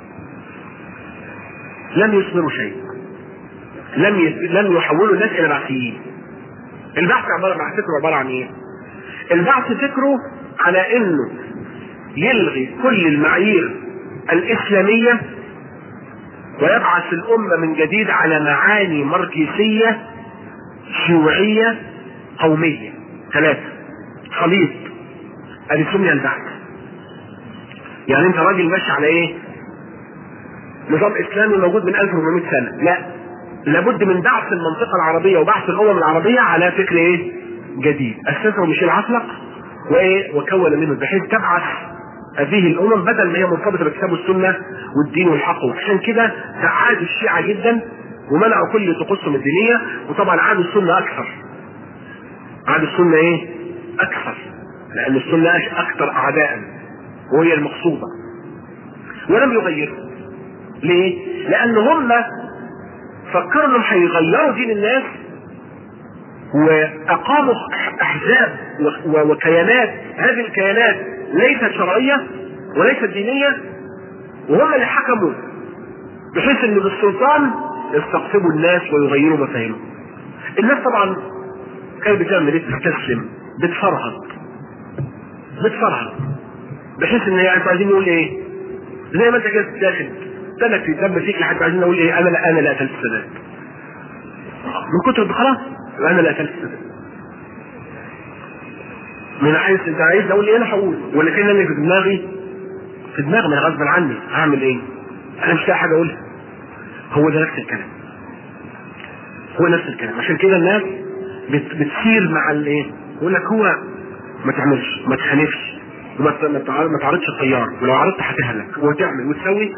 لم يثمروا شيء. لم يس... لم يحولوا الناس الى بعثيين. البعث عباره عن فكره عباره عن ايه؟ البعث فكره على انه يلغي كل المعايير الاسلاميه ويبعث الامه من جديد على معاني ماركسيه شيوعيه قوميه ثلاثه خليط ادي سمي البحث يعني انت راجل ماشي على ايه نظام اسلامي موجود من 1400 سنه لا لابد من بعث المنطقه العربيه وبعث الامم العربيه على فكر ايه جديد اسسه ميشيل عفلق وايه وكون منه بحيث تبعث هذه الامم بدل ما هي مرتبطه بالكتاب والسنه والدين والحق وعشان كده تعادوا الشيعه جدا ومنعوا كل طقوسهم الدينيه وطبعا عادوا السنه اكثر عادوا السنه ايه اكثر لان السنه اكثر اعداء وهي المقصوده ولم يغيروا ليه؟ لان هم فكروا انهم هيغيروا دين الناس واقاموا احزاب وكيانات هذه الكيانات ليست شرعيه وليست دينيه وهم اللي حكموا بحيث ان بالسلطان يستقطبوا الناس ويغيروا مفاهيمهم. الناس طبعا كانت بتعمل ايه؟ بتستسلم بتفرهد بتفرهد بحيث ان يعني عايزين نقول ايه؟ زي ما انت كده داخل سنك يتدب فيك لحد عايزين نقول ايه؟ انا لا انا لا قتلت السادات. من كتر خلاص انا لا قتلت السادات. من عايز انت عايز اقول ايه انا هقول ولكن انا في دماغي في دماغي من غصب عني هعمل ايه؟ انا مش لاقي حاجه اقولها. هو ده نفس الكلام. هو نفس الكلام عشان كده الناس بت بتسير مع الايه؟ يقول لك هو ما تعملش ما تخالفش وما ما تعرضش التيار ولو عرضت هتهلك وتعمل وتسوي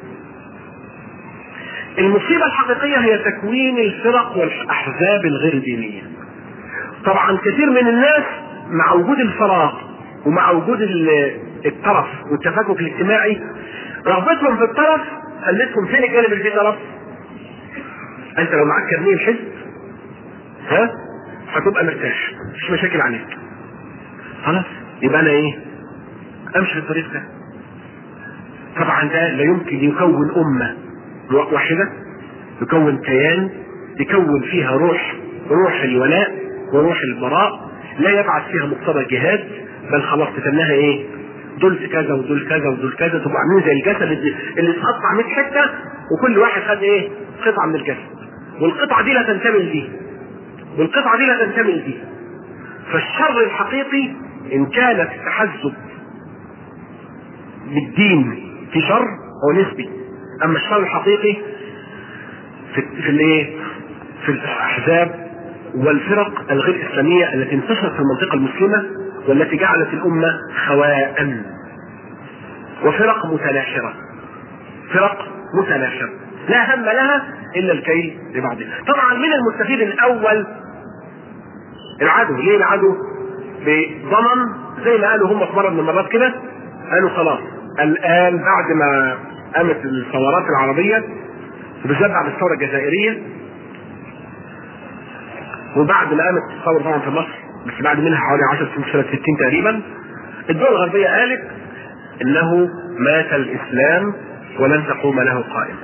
المصيبة الحقيقية هي تكوين الفرق والأحزاب الغير دينية. طبعا كثير من الناس مع وجود الفراغ ومع وجود الطرف والتفكك الاجتماعي رغبتهم في الطرف خلتهم فين الجانب اللي فيه طرف؟ انت لو معاك كارنيه الحزب ها هتبقى مرتاح مفيش مشاكل عليك خلاص يبقى انا ايه؟ امشي في الطريق ده طبعا ده لا يمكن يكون امه واحده يكون كيان يكون فيها روح روح الولاء وروح البراء لا يبعث فيها مقتضى الجهاد بل خلاص تسميها ايه؟ دول كذا ودول كذا ودول كذا تبقى عاملين زي الجسد اللي, اللي اتقطع 100 حته وكل واحد خد ايه؟ قطعه من الجسد والقطعه دي لا تنتمي لدي والقطعه دي لا تنتمي لدي فالشر الحقيقي ان كان في التحزب بالدين في شر هو نسبي اما الشر الحقيقي في في الايه؟ في الاحزاب والفرق الغير اسلاميه التي انتشرت في المنطقه المسلمه والتي جعلت الامه خواء وفرق متناحره فرق متناحره لا هم لها الا الكيل لبعضها طبعا من المستفيد الاول العدو ليه العدو بضمن زي ما قالوا هم في مره من المرات كده قالوا خلاص الان بعد ما قامت الثورات العربيه وبالذات بعد الثوره الجزائريه وبعد ما قامت الثوره طبعا في مصر بس بعد منها حوالي 10 سنين سنه 60 تقريبا الدول الغربيه قالت انه مات الاسلام ولن تقوم له قائمه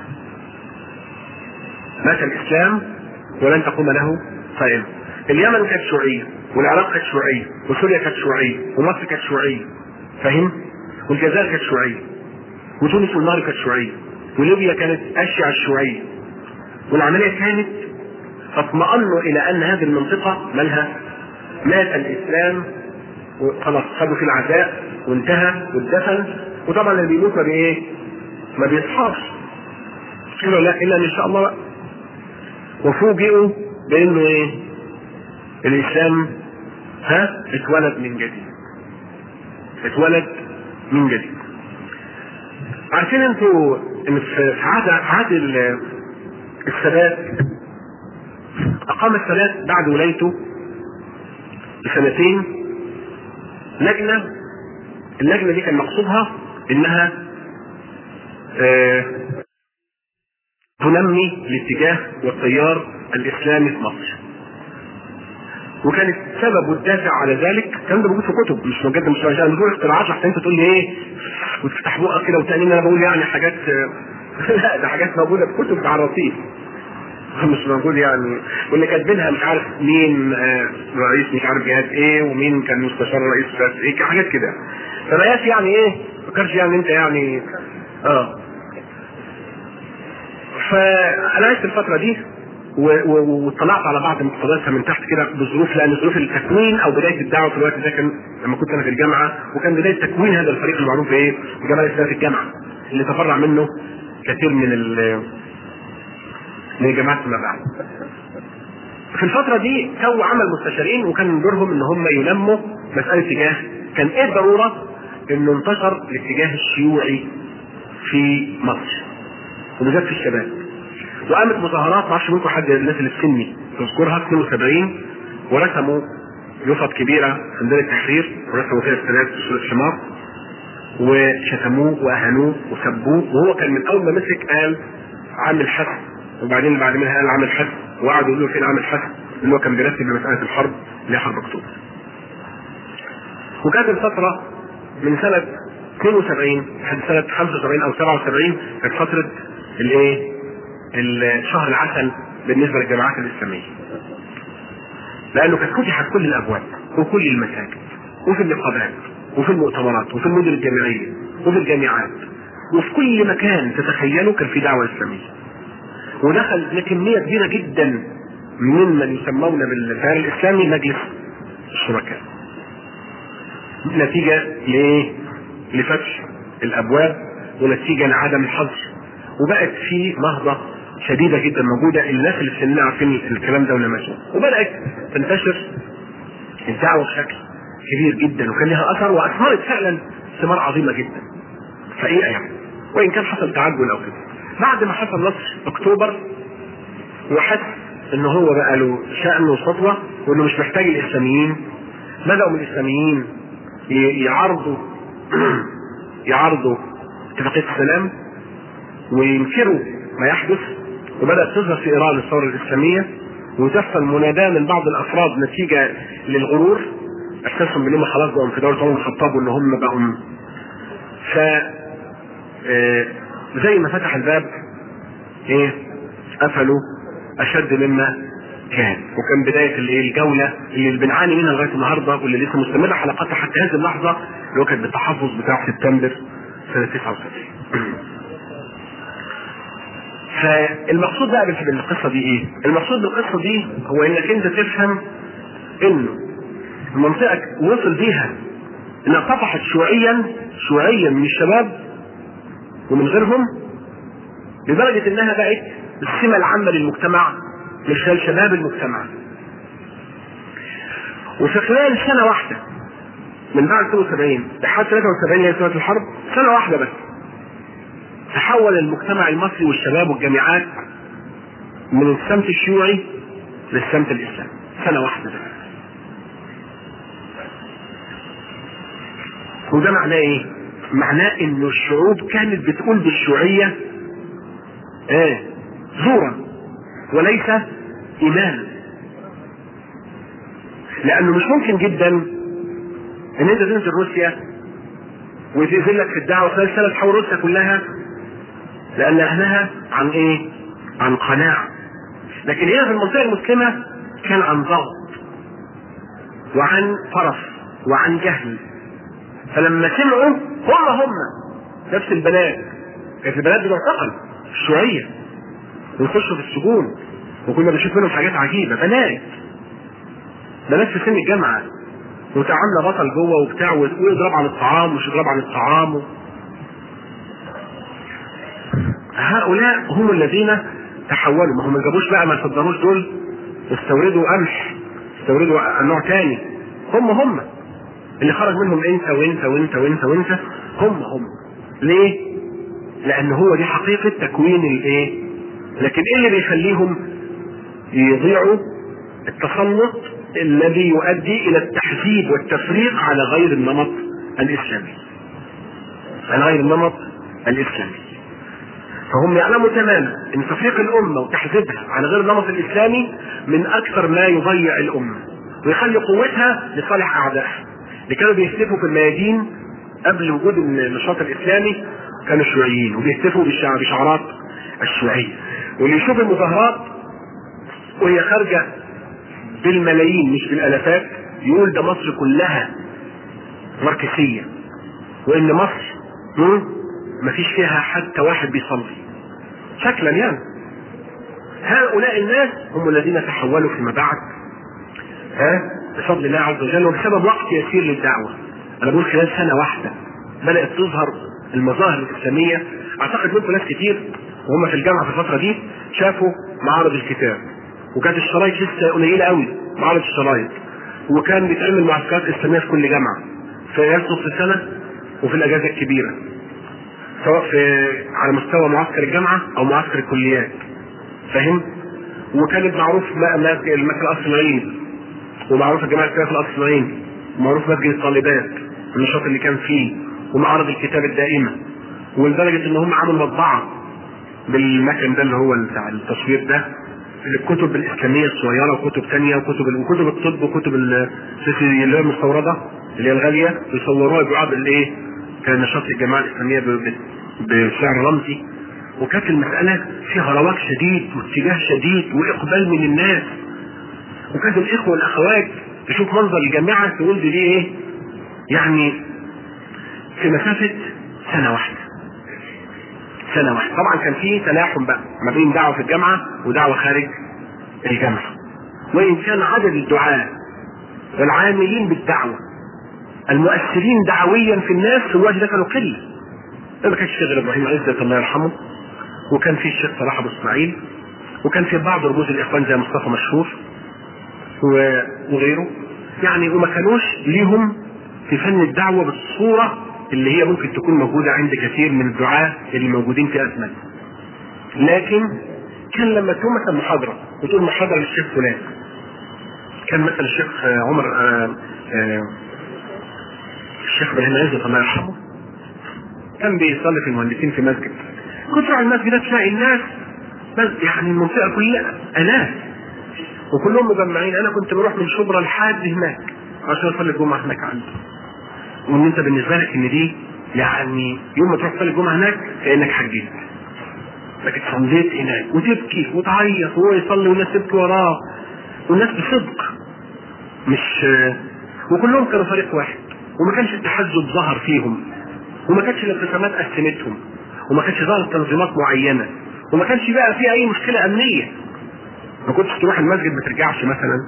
مات الاسلام ولن تقوم له قائمه اليمن كانت شيوعيه والعراق كانت شيوعيه وسوريا كانت شيوعيه ومصر كانت شيوعيه فاهم والجزائر كانت شيوعيه وتونس والمغرب كانت شيوعيه وليبيا كانت اشيع الشيوعيه والعمليه كانت فاطمأنوا الى ان هذه المنطقه مالها مات الاسلام وخلاص خدوا في العزاء وانتهى والدفن وطبعا اللي بيموت ما بايه؟ ما بيصحاش قالوا لا الا ان شاء الله بقى وفوجئوا بانه ايه؟ الاسلام ها اتولد من جديد اتولد من جديد عارفين انتوا ان في عهد عهد السادات اقام السادات بعد ولايته بسنتين لجنه اللجنه دي كان مقصودها انها اه تنمي الاتجاه والتيار الاسلامي في مصر وكانت سبب والدافع على ذلك الكلام ده موجود في كتب مش موجود مش عشان بقول اختراعات عشان انت تقول لي ايه وتفتح بقك كده وتاني انا بقول يعني حاجات لا ده حاجات موجوده في كتب على الرصيف مش موجود يعني واللي كاتبينها مش عارف مين آه رئيس مش عارف جهاز ايه ومين كان مستشار رئيس جهاز ايه حاجات كده فبقاش يعني ايه ما فكرش يعني انت يعني اه فانا عشت الفتره دي واطلعت على بعض مقتضياتها من تحت كده بظروف لان ظروف التكوين او بدايه الدعوه في الوقت ده كان لما كنت انا في الجامعه وكان بدايه تكوين هذا الفريق المعروف بايه؟ بجمال الاسلام في الجامعه اللي تفرع منه كثير من ال من جماعه ما بعد. في الفتره دي كو عمل مستشارين وكان من دورهم ان هم ينموا مساله تجاه كان ايه الضروره؟ انه انتشر الاتجاه الشيوعي في مصر وبالذات في الشباب وقامت مظاهرات ما اعرفش منكم حد الناس اللي في سني تذكرها 72 ورسموا يفط كبيره في ميدان التحرير ورسموا فيها السادات بصوره حمار وشتموه واهانوه وسبوه وهو كان من اول ما مسك قال عامل حسن وبعدين بعد منها قال عامل حسن وقعدوا يقولوا فين عامل حسن اللي هو كان بيرتب لمساله الحرب اللي هي حرب اكتوبر. وكانت الفتره من سنه 72 لحد سنه 75 او 77 كانت فتره الايه؟ شهر العسل بالنسبه للجماعات الاسلاميه. لانه كانت فتحت كل الابواب وكل المساجد وفي النقابات وفي المؤتمرات وفي المدن الجامعيه وفي الجامعات وفي كل مكان تتخيله كان في دعوه اسلاميه. ودخل كميه كبيره جدا ممن يسمون بالتيار الاسلامي مجلس الشركاء. نتيجه لايه؟ لفتح الابواب ونتيجه لعدم الحظر وبقت في نهضه شديده جدا موجوده الناس اللي في سننا عارفين الكلام ده ولا ماشي وبدات تنتشر الدعوه بشكل كبير جدا وكان لها اثر واثمرت فعلا ثمار عظيمه جدا حقيقه يعني وان كان حصل تعجل او كده بعد ما حصل نصر اكتوبر وحس ان هو بقى له شأن وسطوه وانه مش محتاج الاسلاميين بدأوا من الاسلاميين يعارضوا يعارضوا اتفاقية السلام وينكروا ما يحدث وبدأت تظهر في إيران الثورة الإسلامية وتحصل مناداة من بعض الأفراد نتيجة للغرور إحساسهم بأنهم خلاص بقوا في دولة عمر الخطاب وإن هم بقوا ف زي ما فتح الباب إيه قفلوا أشد مما كان وكان بداية الجولة اللي بنعاني منها لغاية النهاردة واللي لسه مستمرة حلقاتها حتى هذه اللحظة اللي هو كانت بالتحفظ بتاع سبتمبر سنة 69 فالمقصود بقى بالقصة دي ايه؟ المقصود بالقصة دي هو انك انت تفهم انه المنطقة وصل بيها انها طفحت شيوعيا شيوعيا من الشباب ومن غيرهم لدرجة انها بقت السمة العامة للمجتمع من خلال شباب المجتمع وفي خلال سنة واحدة من بعد 72 لحد 73 اللي هي سنة الحرب سنة واحدة بس تحول المجتمع المصري والشباب والجامعات من السمت الشيوعي للسمت الإسلامي سنة واحدة بس وده معناه ايه؟ معناه انه الشعوب كانت بتقول بالشيوعية ايه زورا وليس ايمانا لانه مش ممكن جدا ان انت تنزل روسيا وتنزل لك في الدعوه خلال سنه تحول روسيا كلها لان اهلها عن ايه؟ عن قناعه لكن هنا في المنطقه المسلمه كان عن ضغط وعن طرف وعن جهل فلما سمعوا هم هم نفس البنات كانت البنات بتعتقل الشيوعيه ويخشوا في السجون وكنا بنشوف منهم حاجات عجيبه بنات بنات في سن الجامعه وتعامل بطل جوه وبتاع ويضرب عن الطعام ومش يضرب عن الطعام و... هؤلاء هم الذين تحولوا ما هم ما جابوش بقى ما صدروش دول استوردوا قمح استوردوا نوع تاني هم هم اللي خرج منهم انت وانت وانت وانت وانت هم هم ليه؟ لان هو دي حقيقه تكوين الايه؟ لكن ايه اللي بيخليهم يضيعوا التسلط الذي يؤدي الى التحزيب والتفريق على غير النمط الاسلامي على غير النمط الاسلامي فهم يعلموا تماما ان تفريق الامه وتحزيبها على غير النمط الاسلامي من اكثر ما يضيع الامه ويخلي قوتها لصالح اعدائها اللي كانوا بيهتفوا في الميادين قبل وجود النشاط الاسلامي كانوا شيوعيين وبيهتفوا بشعارات الشيوعيه واللي يشوف المظاهرات وهي خارجه بالملايين مش بالالافات يقول ده مصر كلها ماركسيه وان مصر ما فيش فيها حتى واحد بيصلي شكلا يعني هؤلاء الناس هم الذين تحولوا فيما بعد ها بفضل الله عز وجل وبسبب وقت يسير للدعوه انا بقول خلال سنه واحده بدات تظهر المظاهر الاسلاميه اعتقد منكم ناس كتير وهم في الجامعه في الفتره دي شافوا معارض الكتاب وكانت الشرايط لسه قليله قوي معارض الشرايط وكان بيتعمل معسكرات اسلاميه في كل جامعه في ايام نص السنه وفي الاجازه الكبيره سواء في على مستوى معسكر الجامعه او معسكر الكليات فاهم وكانت معروف المسجد القصر العيني ومعروف الجماعه الاسلاميه في القصر العيني ومعروف مسجد الطالبات النشاط اللي كان فيه ومعارض الكتاب الدائمه ولدرجه ان هم عملوا مطبعه بالمكن ده اللي هو بتاع التصوير ده الكتب الاسلاميه الصغيره وكتب ثانيه وكتب وكتب الطب وكتب اللي هي المستورده اللي هي الغاليه يصوروها يبيعوها بالايه؟ كان نشاط الجماعه الاسلاميه بسعر رمزي وكانت المساله فيها رواج شديد واتجاه شديد واقبال من الناس وكانت الاخوه والاخوات تشوف منظر الجامعه تقول دي ايه؟ يعني في مسافه سنه واحده سنة واحدة طبعا كان في تلاحم بقى ما بين دعوة في الجامعة ودعوة خارج الجامعة وإن كان عدد الدعاة والعاملين بالدعوة المؤثرين دعويا في الناس في الوقت ده كانوا قلة ما كانش في غير إبراهيم عزت الله يرحمه وكان في الشيخ صلاح أبو إسماعيل وكان في بعض رموز الإخوان زي مصطفى مشهور وغيره يعني وما كانوش ليهم في فن الدعوة بالصورة اللي هي ممكن تكون موجودة عند كثير من الدعاة اللي موجودين في أزمة لكن كان لما تقوم مثلا محاضرة وتقول محاضرة للشيخ فلان كان مثلا الشيخ عمر آآ آآ الشيخ ابراهيم عزت الله يرحمه كان بيصلي في المهندسين في مسجد كنت تروح المسجد ده تلاقي الناس يعني المنطقة كلها آلاف وكلهم مجمعين أنا كنت بروح من شبرا لحد هناك عشان أصلي الجمعة هناك عنده وان انت بالنسبه لك ان دي يعني يوم ما تروح تصلي الجمعه هناك كانك حجيت لكن صليت هناك وتبكي وتعيط وهو يصلي والناس تبكي وراه والناس بصدق مش وكلهم كانوا فريق واحد وما كانش التحزب ظهر فيهم وما كانش الانقسامات قسمتهم وما كانش ظهر تنظيمات معينه وما كانش بقى في اي مشكله امنيه ما كنتش تروح المسجد ما ترجعش مثلا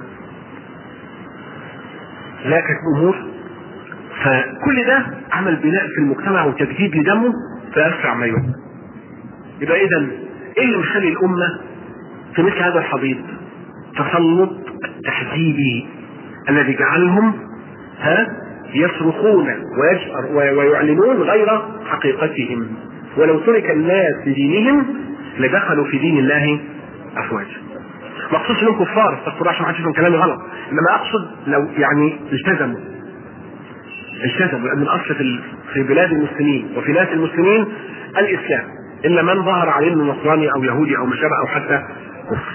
لا كانت امور فكل ده عمل بناء في المجتمع وتجديد لدمه في اسرع ما يمكن. يبقى اذا ايه اللي مخلي الامه في مثل هذا الحضيض؟ تسلط التحزيبي الذي جعلهم ها يصرخون ويجأر ويعلنون غير حقيقتهم ولو ترك الناس لدينهم لدخلوا في دين الله افواجا. ما اقصدش انهم كفار استغفر الله عشان ما حدش يفهم كلامي غلط انما اقصد لو يعني التزموا التزموا لان الاصل في في بلاد المسلمين وفي ناس المسلمين الاسلام الا من ظهر عليه انه نصراني او يهودي او ما شابه او حتى كفر.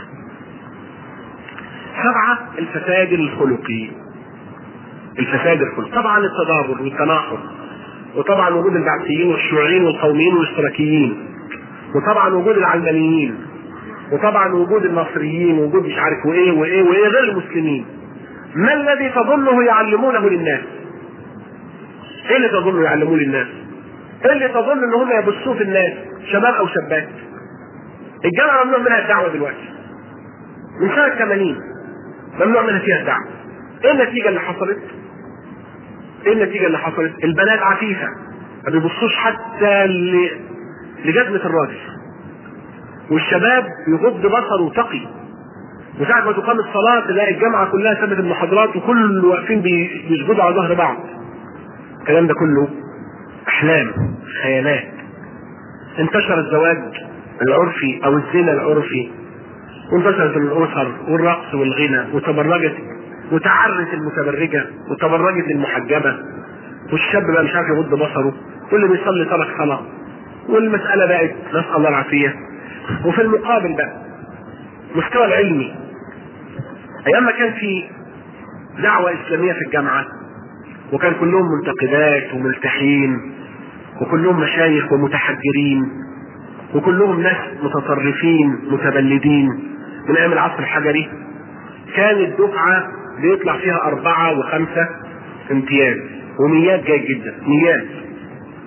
سبعه الفساد الخلقي. الفساد الخلقي، طبعا التضارب والتناحر وطبعا وجود البعثيين والشيوعيين والقوميين والاشتراكيين وطبعا وجود العلمانيين وطبعا وجود النصريين وجود مش عارف وايه وايه وايه غير المسلمين ما الذي تظنه يعلمونه للناس؟ ايه اللي تظنه يعلموه للناس؟ ايه اللي تظن ان هم يبصوه في الناس شباب او شابات؟ الجامعه ممنوع منها الدعوه دلوقتي. من سنه 80 ممنوع منها فيها الدعوه. ايه النتيجه اللي حصلت؟ ايه النتيجه اللي حصلت؟ البنات عفيفه ما بيبصوش حتى ل... لجزمه الراجل. والشباب يغض بصره تقي وساعة ما تقام الصلاة تلاقي الجامعة كلها سابت المحاضرات وكل واقفين بيسجدوا على ظهر بعض. الكلام ده كله أحلام خيالات. انتشر الزواج العرفي أو الزنا العرفي وانتشرت الأسر والرقص والغنى وتبرجت وتعرت المتبرجة وتبرجت المحجبة والشاب بقى مش عارف يغض بصره واللي بيصلي ترك صلاة والمسألة بقت نسأل الله العافية وفي المقابل بقى مستوى العلمي ايام ما كان في دعوة اسلامية في الجامعة وكان كلهم منتقدات وملتحين وكلهم مشايخ ومتحجرين وكلهم ناس متطرفين متبلدين من ايام العصر الحجري كان الدفعة بيطلع فيها أربعة وخمسة امتياز وميات جيد جدا ميات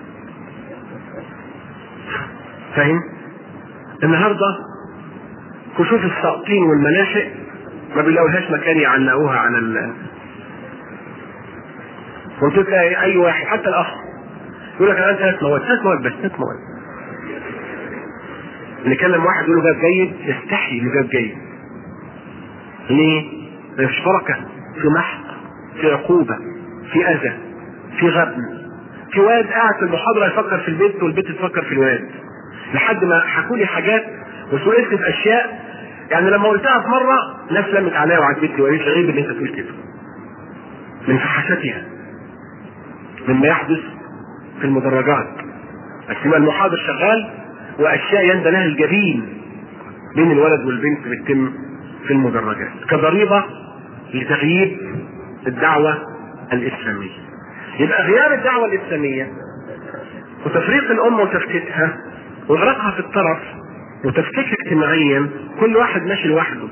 فاهم؟ النهارده كشوف الساقطين والملاحق ما بيلاقولهاش مكان يعلقوها على ال وتلاقي اي واحد حتى الاخ يقول لك انا انت ثلاث مواد ثلاث مواد بس ثلاث مواد نكلم واحد يقول له جاب جيد يستحي انه جاب جيد ليه؟ مفيش بركه في محق في عقوبه في اذى في غبن في واد قاعد في المحاضره يفكر في البيت والبيت تفكر في الواد لحد ما حكوا لي حاجات وسئلت في اشياء يعني لما قلتها في مره ناس لمت عليا وعدت لي وقالت لي غريب ان انت تقول كده من فحشتها مما يحدث في المدرجات أثناء المحاضر شغال واشياء يندى لها الجبين بين الولد والبنت بتتم في المدرجات كضريبه لتغييب الدعوه الاسلاميه يبقى غياب الدعوه الاسلاميه وتفريق الامه وتفتيتها واغراقها في الطرف وتفكيك اجتماعيا كل واحد ماشي لوحده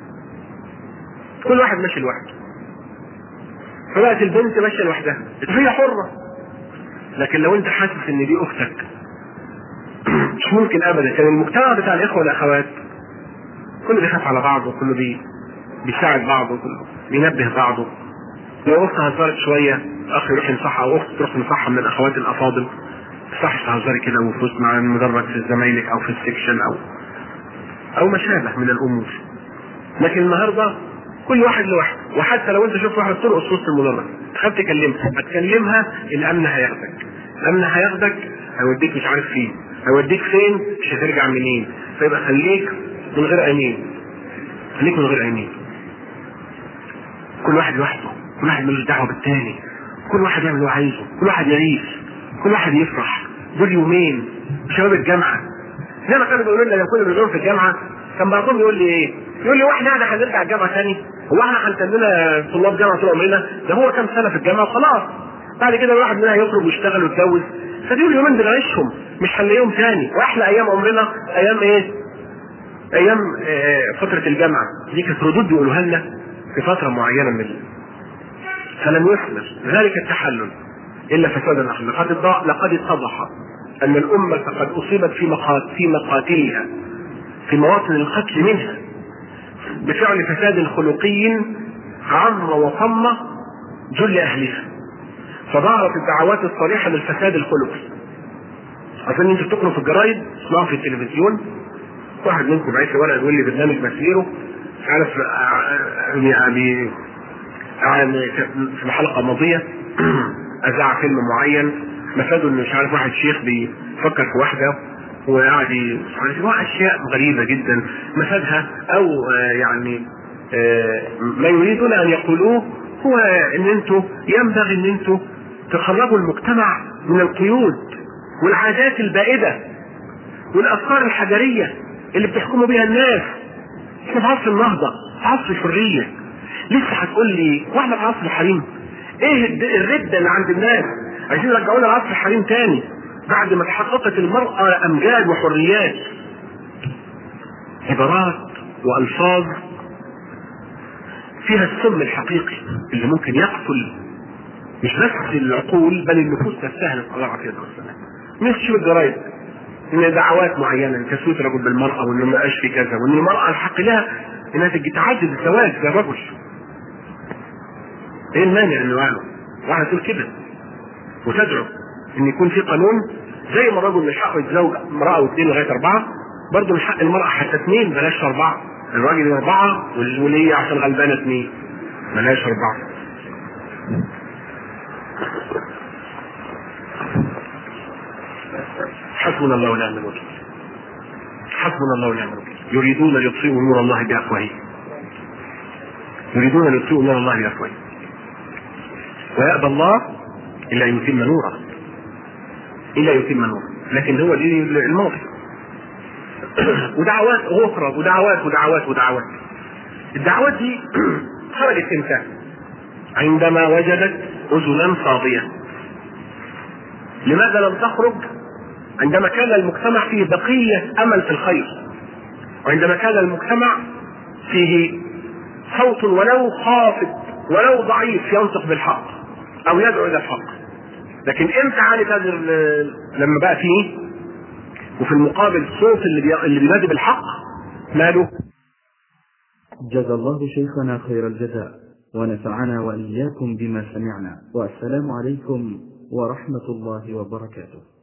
كل واحد ماشي لوحده فبقت البنت ماشيه لوحدها هي حره لكن لو انت حاسس ان دي اختك مش ممكن ابدا كان المجتمع بتاع الاخوه والاخوات كله بيخاف على بعضه كله بي بيساعد بعضه كله بينبه بعضه لو اخت هزرت شويه اخ يروح ينصحها او اخت تروح تنصحها من الاخوات الافاضل صح تهزري كده وفوز مع المدرج في زمايلك او في السكشن او او ما شابه من الامور لكن النهارده كل واحد لوحده وحتى لو انت شفت واحد ترقص في وسط المدرج تخاف تكلمها هتكلمها الامن هياخدك الامن هياخدك هيوديك مش عارف فين هيوديك فين مش هترجع منين فيبقى خليك من غير عينين خليك من غير عينين كل واحد لوحده كل واحد ملوش دعوه بالتاني كل واحد يعمل اللي هو عايزه كل واحد يعيش كل واحد يفرح دول يومين شباب الجامعه زي ما كانوا بيقولوا لنا لما كنا بنزور في الجامعه كان بعضهم يقول لي ايه؟ يقول لي واحنا احنا هنرجع الجامعه تاني؟ هو احنا هنكملنا طلاب جامعه طول عمرنا؟ ده هو كام سنه في الجامعه وخلاص بعد كده الواحد منها يخرج ويشتغل ويتجوز فدول يومين بنعيشهم مش هنلاقيهم تاني واحلى ايام عمرنا ايام ايه؟ ايام آه فتره الجامعه دي كانت ردود بيقولوها لنا في فتره معينه من فلم يثمر ذلك التحلل الا فسادا اخر لقد لقد اتضح ان الامه قد اصيبت في مقات في مقاتلها في مواطن القتل منها بفعل فساد خلقي عم وطم جل اهلها فظهرت الدعوات الصريحه للفساد الخلقي اظن انتوا بتقروا في الجرايد تسمعوا في التلفزيون واحد منكم بعت لي ورقه يقول لي برنامج مسيره مش عارف يعني في الحلقه الماضيه اذاع فيلم معين مفاده انه مش عارف واحد شيخ بيفكر في واحده وقاعد اشياء غريبه جدا مفادها او يعني ما يريدون ان يقولوه هو ان انتوا ينبغي ان انتوا تخرجوا المجتمع من القيود والعادات البائده والافكار الحجريه اللي بتحكموا بيها الناس احنا في عصر النهضه في عصر الحريه لسه هتقول لي واحنا في عصر الحريم ايه الرده اللي عند الناس عايزين يرجعونا لعصر الحريم تاني بعد ما تحققت المرأة أمجاد وحريات عبارات وألفاظ فيها السم الحقيقي اللي ممكن يقتل مش بس العقول بل النفوس نفسها نسأل الله العافية والسلام الناس تشوف الجرايد ان دعوات معينه لتسويه الرجل بالمراه وانه ما يبقاش في كذا وان المراه الحق لها انها تجي تعدد الزواج زي الرجل ايه المانع انه قالوا واحد تقول كده وتدعو ان يكون في قانون زي ما الرجل من حقه يتزوج امراه واثنين لغايه اربعه برضه من حق المراه حتى اثنين بلاش اربعه الراجل اربعه والوليه عشان غلبانه اثنين بلاش اربعه حسبنا الله ونعم الوكيل حسبنا الله ونعم الوكيل يريدون ليطفئوا نور الله بافواههم يريدون ليطفئوا نور الله بافواههم ويأبى الله إلا أن يتم نوره إلا يتم نوره لكن هو دي الماضي ودعوات أخرى ودعوات ودعوات ودعوات الدعوات دي خرجت امتى؟ عندما وجدت أذنا صاغية لماذا لم تخرج عندما كان المجتمع فيه بقية أمل في الخير وعندما كان المجتمع فيه صوت ولو خافت ولو ضعيف ينطق بالحق او يدعو الى الحق لكن امتى عانت هذه لما بقى فيه وفي المقابل صوت اللي بي... اللي بينادي بالحق ماله جزا الله شيخنا خير الجزاء ونفعنا وإياكم بما سمعنا والسلام عليكم ورحمة الله وبركاته